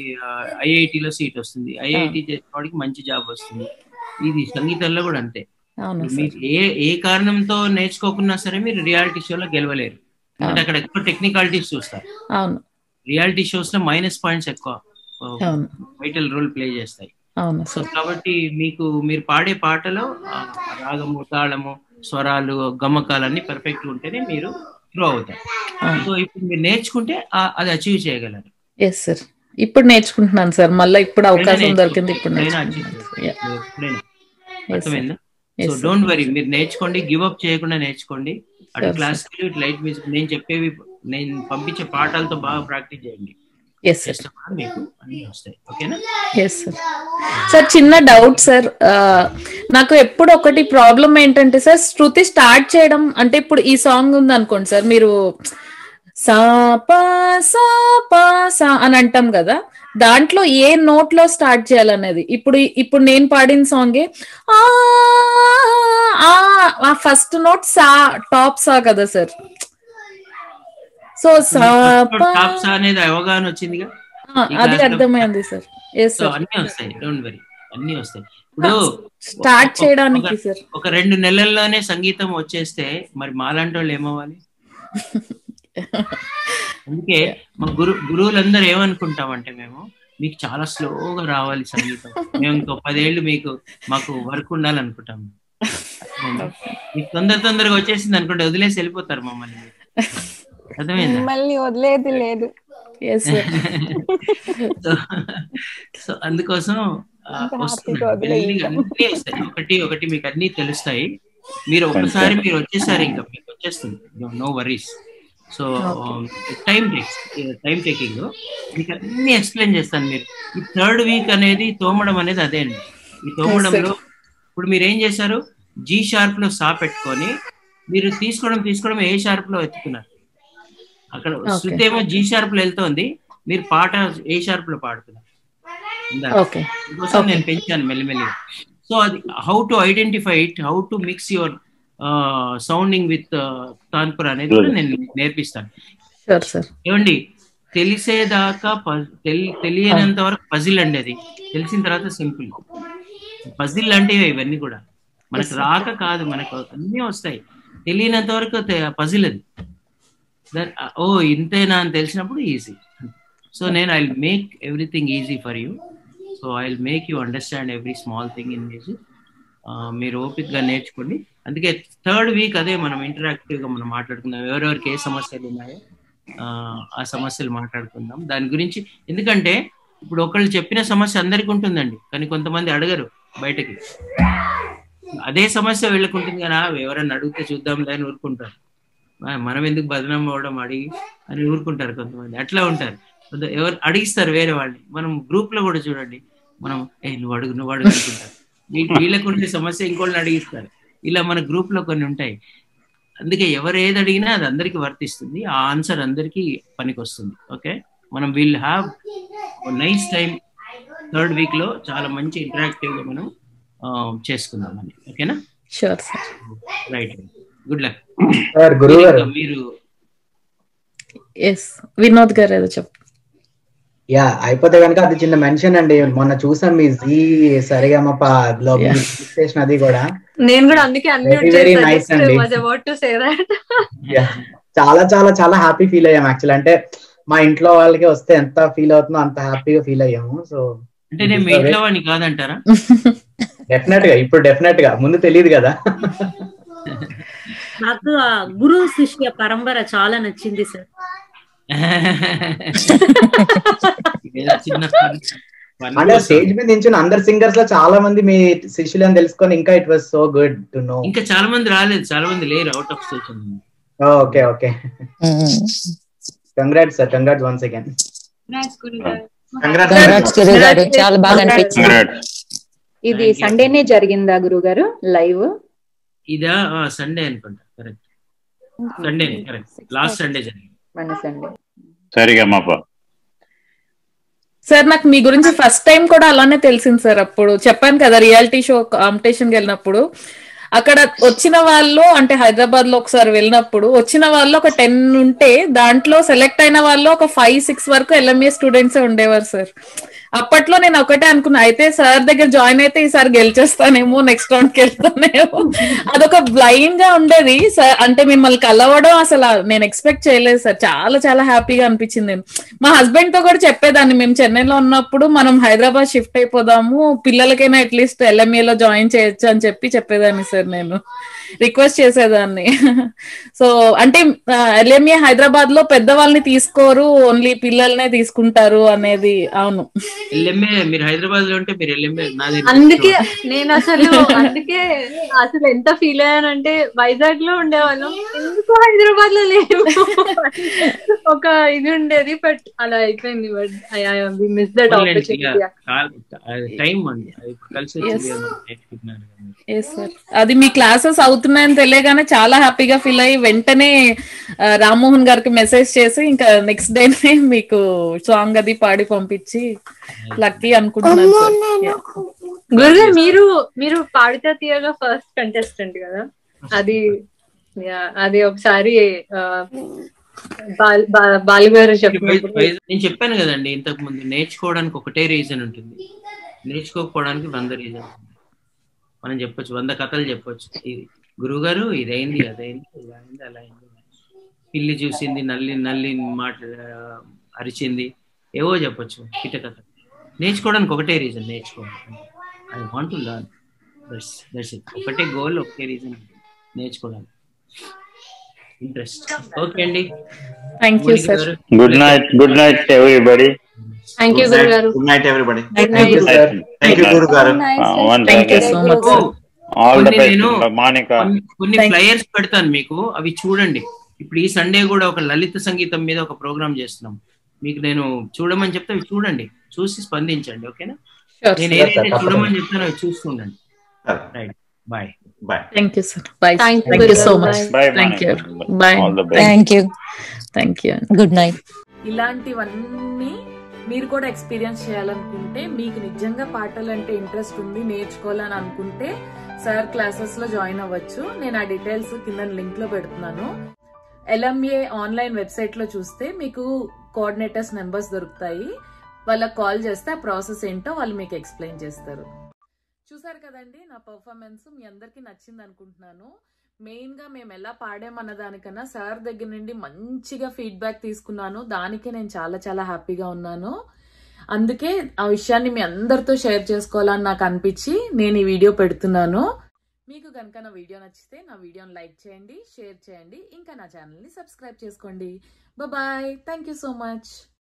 ఐఐటిలో సీట్ వస్తుంది ఐఐటి చేసే వాడికి మంచి జాబ్ వస్తుంది ఇది సంగీతంలో కూడా అంతే అవును మీరు ఏ ఏ కారణంతో నేర్చుకోకున్నా సరే మీరు రియాలిటీ షోలో గెలవలేరు అంటే అక్కడ ఎక్కువ టెక్నికాలిటీస్ చూస్తారు అవును రియాలిటీ షోస్ లో మైనస్ పాయింట్స్ ఎక్కువ అవును వైటల్ రోల్ ప్లే చేస్తాయి అవును సో సార్ కాబట్టి మీకు మీరు పాడే పాటలో ఆ, రాగము తాళము స్వరాలు గమకాలన్నీ పర్ఫెక్ట్ ఉంటేనే మీరు త్రో అవుతారు సో ఇప్పుడు మీరు నేర్చుకుంటే ఆ- అది అచీవ్ చేయగలరు ఎస్ సార్ ఇప్పుడు నేర్చుకుంటున్నాను సార్ మళ్ళీ ఇప్పుడు అవకాశం ఎప్పుడైనా దొరికింది ఇప్పుడు ఎప్పుడైనా నేర్చుకుంటున్నాను achieve Yeah. చేయొచ్చు. ఎప్పుడైనా Yes, అర్థమైందా Yes, so sir. Don't worry మీరు నేర్చుకోండి గివ్ అప్ చేయకుండా నేర్చుకోండి అటు Sure, sir. క్లాసికల్ ఇటు లైట్ మ్యూజిక్ నేను చెప్పేవి నేను పంపించే పాఠాలతో బాగా ప్రాక్టీస్ చేయండి ఎస్ సార్ చేస్తే కూడా మీకు అన్ని వస్తాయి ఓకేనా ఎస్ సార్ సార్ చిన్న డౌట్ సార్ ఆ, నాకు ఎప్పుడు ఒకటి ప్రాబ్లం ఏంటంటే సార్ శృతి స్టార్ట్ చేయడం అంటే ఇప్పుడు ఈ సాంగ్ ఉంది అనుకోండి సార్ మీరు సా పా సా పా సా అని అంటాం కదా దాంట్లో ఏ నోట్ లో స్టార్ట్ చేయాలనేది ఇప్పుడు ఇప్పుడు నేను పాడిన సాంగే ఆ ఆ ఫస్ట్ నోట్ సా టాప్ సా కదా సార్ సో సా పా టాప్ సా అనేది అవగాహన వచ్చిందిగా ఆ, ఈ అది class లో- అర్థమైంది సార్ ఎస్ సో సార్ అన్ని వస్తాయి డోంట్ వరీ అన్ని వస్తాయి ఇప్పుడు స్టార్ట్ ఒక- చేయడానికి ఒక- సార్ ఒక రెండు నెలల్లోనే సంగీతం వచ్చేస్తే మరి మాలాంటి వాళ్ళు ఏమవ్వాలి అందుకే మా గురు గురువులందరూ ఏమనుకుంటామంటే మేము మీకు చాలా స్లోగా రావాలి సంగీతం మేము ఇంకో పదేళ్ళు మీకు మాకు వర్క్ ఉండాలనుకుంటాం మీకు తొందర తొందరగా వచ్చేసింది అనుకుంటే వదిలేసి వెళ్ళిపోతారు మమ్మల్ని అర్థమైందా మిమ్మల్ని వదిలేది లేదు ఎస్ సార్ సో సో అందుకోసం ఆ, అంత వస్తున్నాయి. హ్యాపీగా వదిలేయ్ మెల్లిగా అన్నీ వస్తాయి ఒకటి ఒకటి మీకు అన్ని తెలుస్తాయి మీరు ఒక్కసారి మీరు వచ్చేసారు ఇంకా మీకు వచ్చేస్తుంది no worries so time takes time taking మీకు అన్ని ఎక్స్ప్లెయిన్ చేస్తాను మీరు ఈ థర్డ్ వీక్ అనేది తోమడం అనేది అదే అండి ఈ తోమడంలో ఇప్పుడు మీరు ఏం చేశారు జీ షార్ప్ లో సా పెట్టుకొని మీరు తీసుకోవడం తీసుకోవడం ఏ షార్ప్ లో ఎత్తుకున్నారు అక్కడ Okay. శృతి ఏమో జీ షార్ప్ లో వెళ్తోంది మీరు పాట ఏ షార్ప్ లో పాడుతున్నారు ఇందాక. Okay. అందుకోసం నేను పెంచాను మెల్లిమెల్లిగా సో అది how to identify it how to mix your sounding with tanpura అనేది కూడా నేను నేర్పిస్తాను షూర్ సార్ ఏమండి తెలిసేదాకా ప- తెలి- తెలియనంత వరకు పజిల్ అండి అది తెలిసిన తర్వాత సింపుల్ పజిల్ అంటే ఇవన్నీ కూడా మనకు రాక కాదు మనకు అన్నీ వస్తాయి తెలియనంత వరకు పజిల్ అది దట్ ఓ ఇంతేనా అని తెలిసినప్పుడు ఈజీ సో నేను I make everything easy for you so I make you understand every small thing in music మీరు ఓపిక్గా నేర్చుకోండి అందుకే థర్డ్ వీక్ అదే మనం ఇంటరాక్టివ్గా మనం మాట్లాడుకుందాం ఎవరెవరికి ఏ సమస్యలు ఉన్నాయో ఆ, ఆ సమస్యలు మాట్లాడుకుందాం దాని గురించి ఎందుకంటే ఇప్పుడు ఒకళ్ళు చెప్పిన సమస్య అందరికీ ఉంటుందండి కానీ కొంతమంది అడగరు బయటకి అదే సమస్య వీళ్ళకి ఉంటుంది కానీ "ఆ, ఎవరైనా అడిగితే చూద్దాంలే అని ఊరుకుంటారు "ఆ, మనం ఎందుకు బదనాం అవ్వడం అడిగి అని ఊరుకుంటారు కొంతమంది అట్లా ఉంటారు కొంత- ఎవరు అడిగిస్తారు వేరే వాళ్ళని మనం గ్రూప్ లో కూడా చూడండి మనం ఏ నువ్వు అడుగు నువ్వు అడుగు అనుకుంటారు వీ- వీళ్ళకు ఉండే సమస్య ఇంకోళ్ళని అడిగిస్తారు ఇలా మన గ్రూప్ లో కొన్ని ఉంటాయి అందుకే ఎవరు ఏది అడిగినా అది అందరికీ వర్తిస్తుంది ఆ ఆన్సర్ అందరికీ పనికి వస్తుంది ఓకే మనం will have nice time third week లో చాలా మంచి ఇంటరాక్టివ్ గా మనం ఆ, చేసుకుందాం అని ఓకేనా sure sir right good luck sir గురువు గారు మీరు ఎస్ వినోద్ గారు ఏదో చెప్పు యా అయిపోతే కనుక అది చిన్న మెన్షన్ అండి మొన్న చూసాం మీ జీ సరిగమప లో స్టేషన్ అది కూడా నేను కూడా అందుకే అన్మ్యూట్ Very, very nice అండి. Was about to say that Yeah. చాలా చాలా చాలా హ్యాపీ ఫీల్ అయ్యాం యాక్చువల్ అంటే మా ఇంట్లో వాళ్ళకి వస్తే ఎంత ఫీల్ అవుతుందో అంత హ్యాపీగా ఫీల్ అయ్యాము సో అంటే నేను మీ ఇంట్లో వాడిని కాదంటారా డెఫినెట్ గా ఇప్పుడు డెఫినెట్ గా ముందు తెలియదు కదా నాకు ఆ గురు శిష్య పరంపర చాలా నచ్చింది సార్ ఏదో చిన్న fun- fun అంటే కోసం. స్టేజ్ మీద నించున్న అందరు సింగర్స్ లో చాలా మంది మీ శిష్యులు అని తెలుసుకొని ఇంకా it was so good to know ఇంకా చాలా మంది రాలేదు చాలా మంది లేరు out of station okay okay congrats sir congrats once again Congrats, గురువు గారు. చాలా బాగా అనిపించింది ఇది సండేనే జరిగిందా గురుగారు లైవ్ ఇదా సండే అనుకుంటా correct Sunday correct last Sunday జరిగింది మన సండే సరిగమప సార్ నాకు మీ గురించి ఫస్ట్ టైం కూడా అలానే తెలిసింది సార్ అప్పుడు చెప్పాను కదా రియాలిటీ షో కాంపిటీషన్ వెళ్ళినప్పుడు అక్కడ వచ్చిన వాళ్ళు అంటే హైదరాబాద్ లో ఒకసారి వెళ్ళినప్పుడు వచ్చిన వాళ్ళు ఒక టెన్ ఉంటే దాంట్లో సెలెక్ట్ అయిన వాళ్ళు ఒక ఫైవ్ సిక్స్ వరకు ఎల్ఎంఏ స్టూడెంట్స్ ఉండేవారు సార్ అప్పట్లో నేను ఒకటే అనుకున్నా అయితే సార్ దగ్గర జాయిన్ అయితే ఈసారి గెలిచేస్తానేమో నెక్స్ట్ రౌండ్ కి వెళ్తానేమో అదొక బ్లైండ్ గా ఉండేది సార్ అంటే మిమ్మల్ని కలవడం అసలు నేను ఎక్స్పెక్ట్ చేయలేదు సార్ చాలా చాలా హ్యాపీగా అనిపించింది నేను మా హస్బెండ్ తో కూడా చెప్పేదాన్ని మేము చెన్నైలో ఉన్నప్పుడు మనం హైదరాబాద్ షిఫ్ట్ అయిపోదాము పిల్లలకైనా అట్లీస్ట్ ఎల్ఎంఏ లో జాయిన్ చేయొచ్చు అని చెప్పి చెప్పేదాన్ని సార్ నేను రిక్వెస్ట్ చేసేదాన్ని సో అంటే ఎల్ఎంఏ హైదరాబాద్ లో పెద్దవాళ్ళని తీసుకోరు ఓన్లీ పిల్లల్నే తీసుకుంటారు అనేది అవును ఎల్ఎంఏ మీరు హైదరాబాద్ లో ఉంటే మీరు ఎల్ఎంఏ నాది అందుకే నేను అసలు అందుకే అసలు ఎంత ఫీల్ అయ్యానంటే వైజాగ్ లో ఉండేవాళ్ళం ఎందుకు హైదరాబాద్ లో లేము ఒక ఇది ఉండేది బట్ అలా అయిపోయింది but I miss that opportunity time అండి అది ఇప్పుడు కలిసి వచ్చింది కదా, నేర్చుకుంటున్నాను కదా. Yes, sir. అది మీ క్లాసెస్ అవుతున్నాయని తెలియగానే చాలా హ్యాపీగా ఫీల్ అయ్యి వెంటనే ఆ, రామ్మోహన్ గారికి మెసేజ్ చేసి ఇంకా నెక్స్ట్ డేనే మీకు సాంగ్ అది పాడి పంపించి లక్కీ అనుకుంటున్నాను సార్ Yeah. గురుగారు మీరు మీరు పాడితే తీయగా ఫస్ట్ కంటెస్టెంట్ కదా అది yeah, అది ఒకసారి ఆ, బాల్- బా- బాలు గారు చెప్పినప్పుడు నేను చెప్పాను కదండి ఇంతకు ముందు నేర్చుకోవడానికి ఒకటే రీజన్ ఉంటుంది నేర్చుకోకపోవడానికి వంద రీజన్ మనం చెప్పొచ్చు వంద కథలు చెప్పొచ్చు ఇది గురువుగారు ఇదైంది అదైంది ఇలా అయింది అలా అయింది పిల్లి చూసింది నల్లి నల్లి మాట అరిచింది ఏవో చెప్పొచ్చు కిట కథ నేర్చుకోవడానికి ఒకటే రీజన్ నేర్చుకోవడం I want to learn that's that's it ఒకటే గోల్ ఒకటే రీజన్ నేర్చుకోవడానికి ఇంట్రెస్ట్ ఓకే అండి thank you sir good night good night everybody thank you గురుగారు good night everybody Good night. Thank you గురు గారు thank you so much sir all the కొన్ని బెస్ట్ నేను మానిక కొన్ని- కొన్ని ఫ్లయర్స్ పెడతాను మీకు అవి చూడండి ఇప్పుడు ఈ సండే కూడా ఒక లలిత సంగీతం మీద ఒక ప్రోగ్రామ్ చేస్తున్నాం మీకు నేను చూడమని చెప్తే అవి చూడండి చూసి స్పందించండి ఓకేనా Sure, నేను sir. ఏదైతే Sure, sir. చూడమని చెప్తాను అవి చూస్తుండండి right bye bye thank you sir bye Thank you, thank you so Guru. Much Bye, thank you Monica. Bye All the best. Thank you thank you good night ఇలాంటివన్నీ మీరు కూడా ఎక్స్పీరియన్స్ చేయాలనుకుంటే మీకు నిజంగా పాటలు అంటే ఇంట్రెస్ట్ ఉంది నేర్చుకోవాలని అనుకుంటే సార్ క్లాసెస్ లో జాయిన్ అవ్వచ్చు నేను ఆ డీటెయిల్స్ కింద లింక్ లో పెడుతున్నాను ఎల్ఎంఏ ఆన్లైన్ వెబ్సైట్ లో చూస్తే మీకు కోఆర్డినేటర్స్ నెంబర్స్ దొరుకుతాయి వాళ్ళకి కాల్ చేస్తే ఆ ప్రాసెస్ ఏంటో వాళ్ళు మీకు ఎక్స్ప్లెయిన్ చేస్తారు చూసారు కదండి నా పర్ఫార్మెన్స్ మీ అందరికీ నచ్చింది అనుకుంటున్నాను మెయిన్ గా మేము ఎలా పాడామన్న దానికన్నా సార్ దగ్గర నుండి మంచిగా ఫీడ్బ్యాక్ తీసుకున్నాను దానికే నేను చాలా చాలా హ్యాపీగా ఉన్నాను అందుకే ఆ విషయాన్ని మీ అందరితో షేర్ చేసుకోవాలని నాకు అనిపించి నేను ఈ వీడియో పెడుతున్నాను మీకు కనుక నా వీడియో నచ్చితే నా వీడియోని లైక్ చేయండి షేర్ చేయండి ఇంకా నా ఛానల్ని సబ్స్క్రైబ్ చేసుకోండి bye thank you so much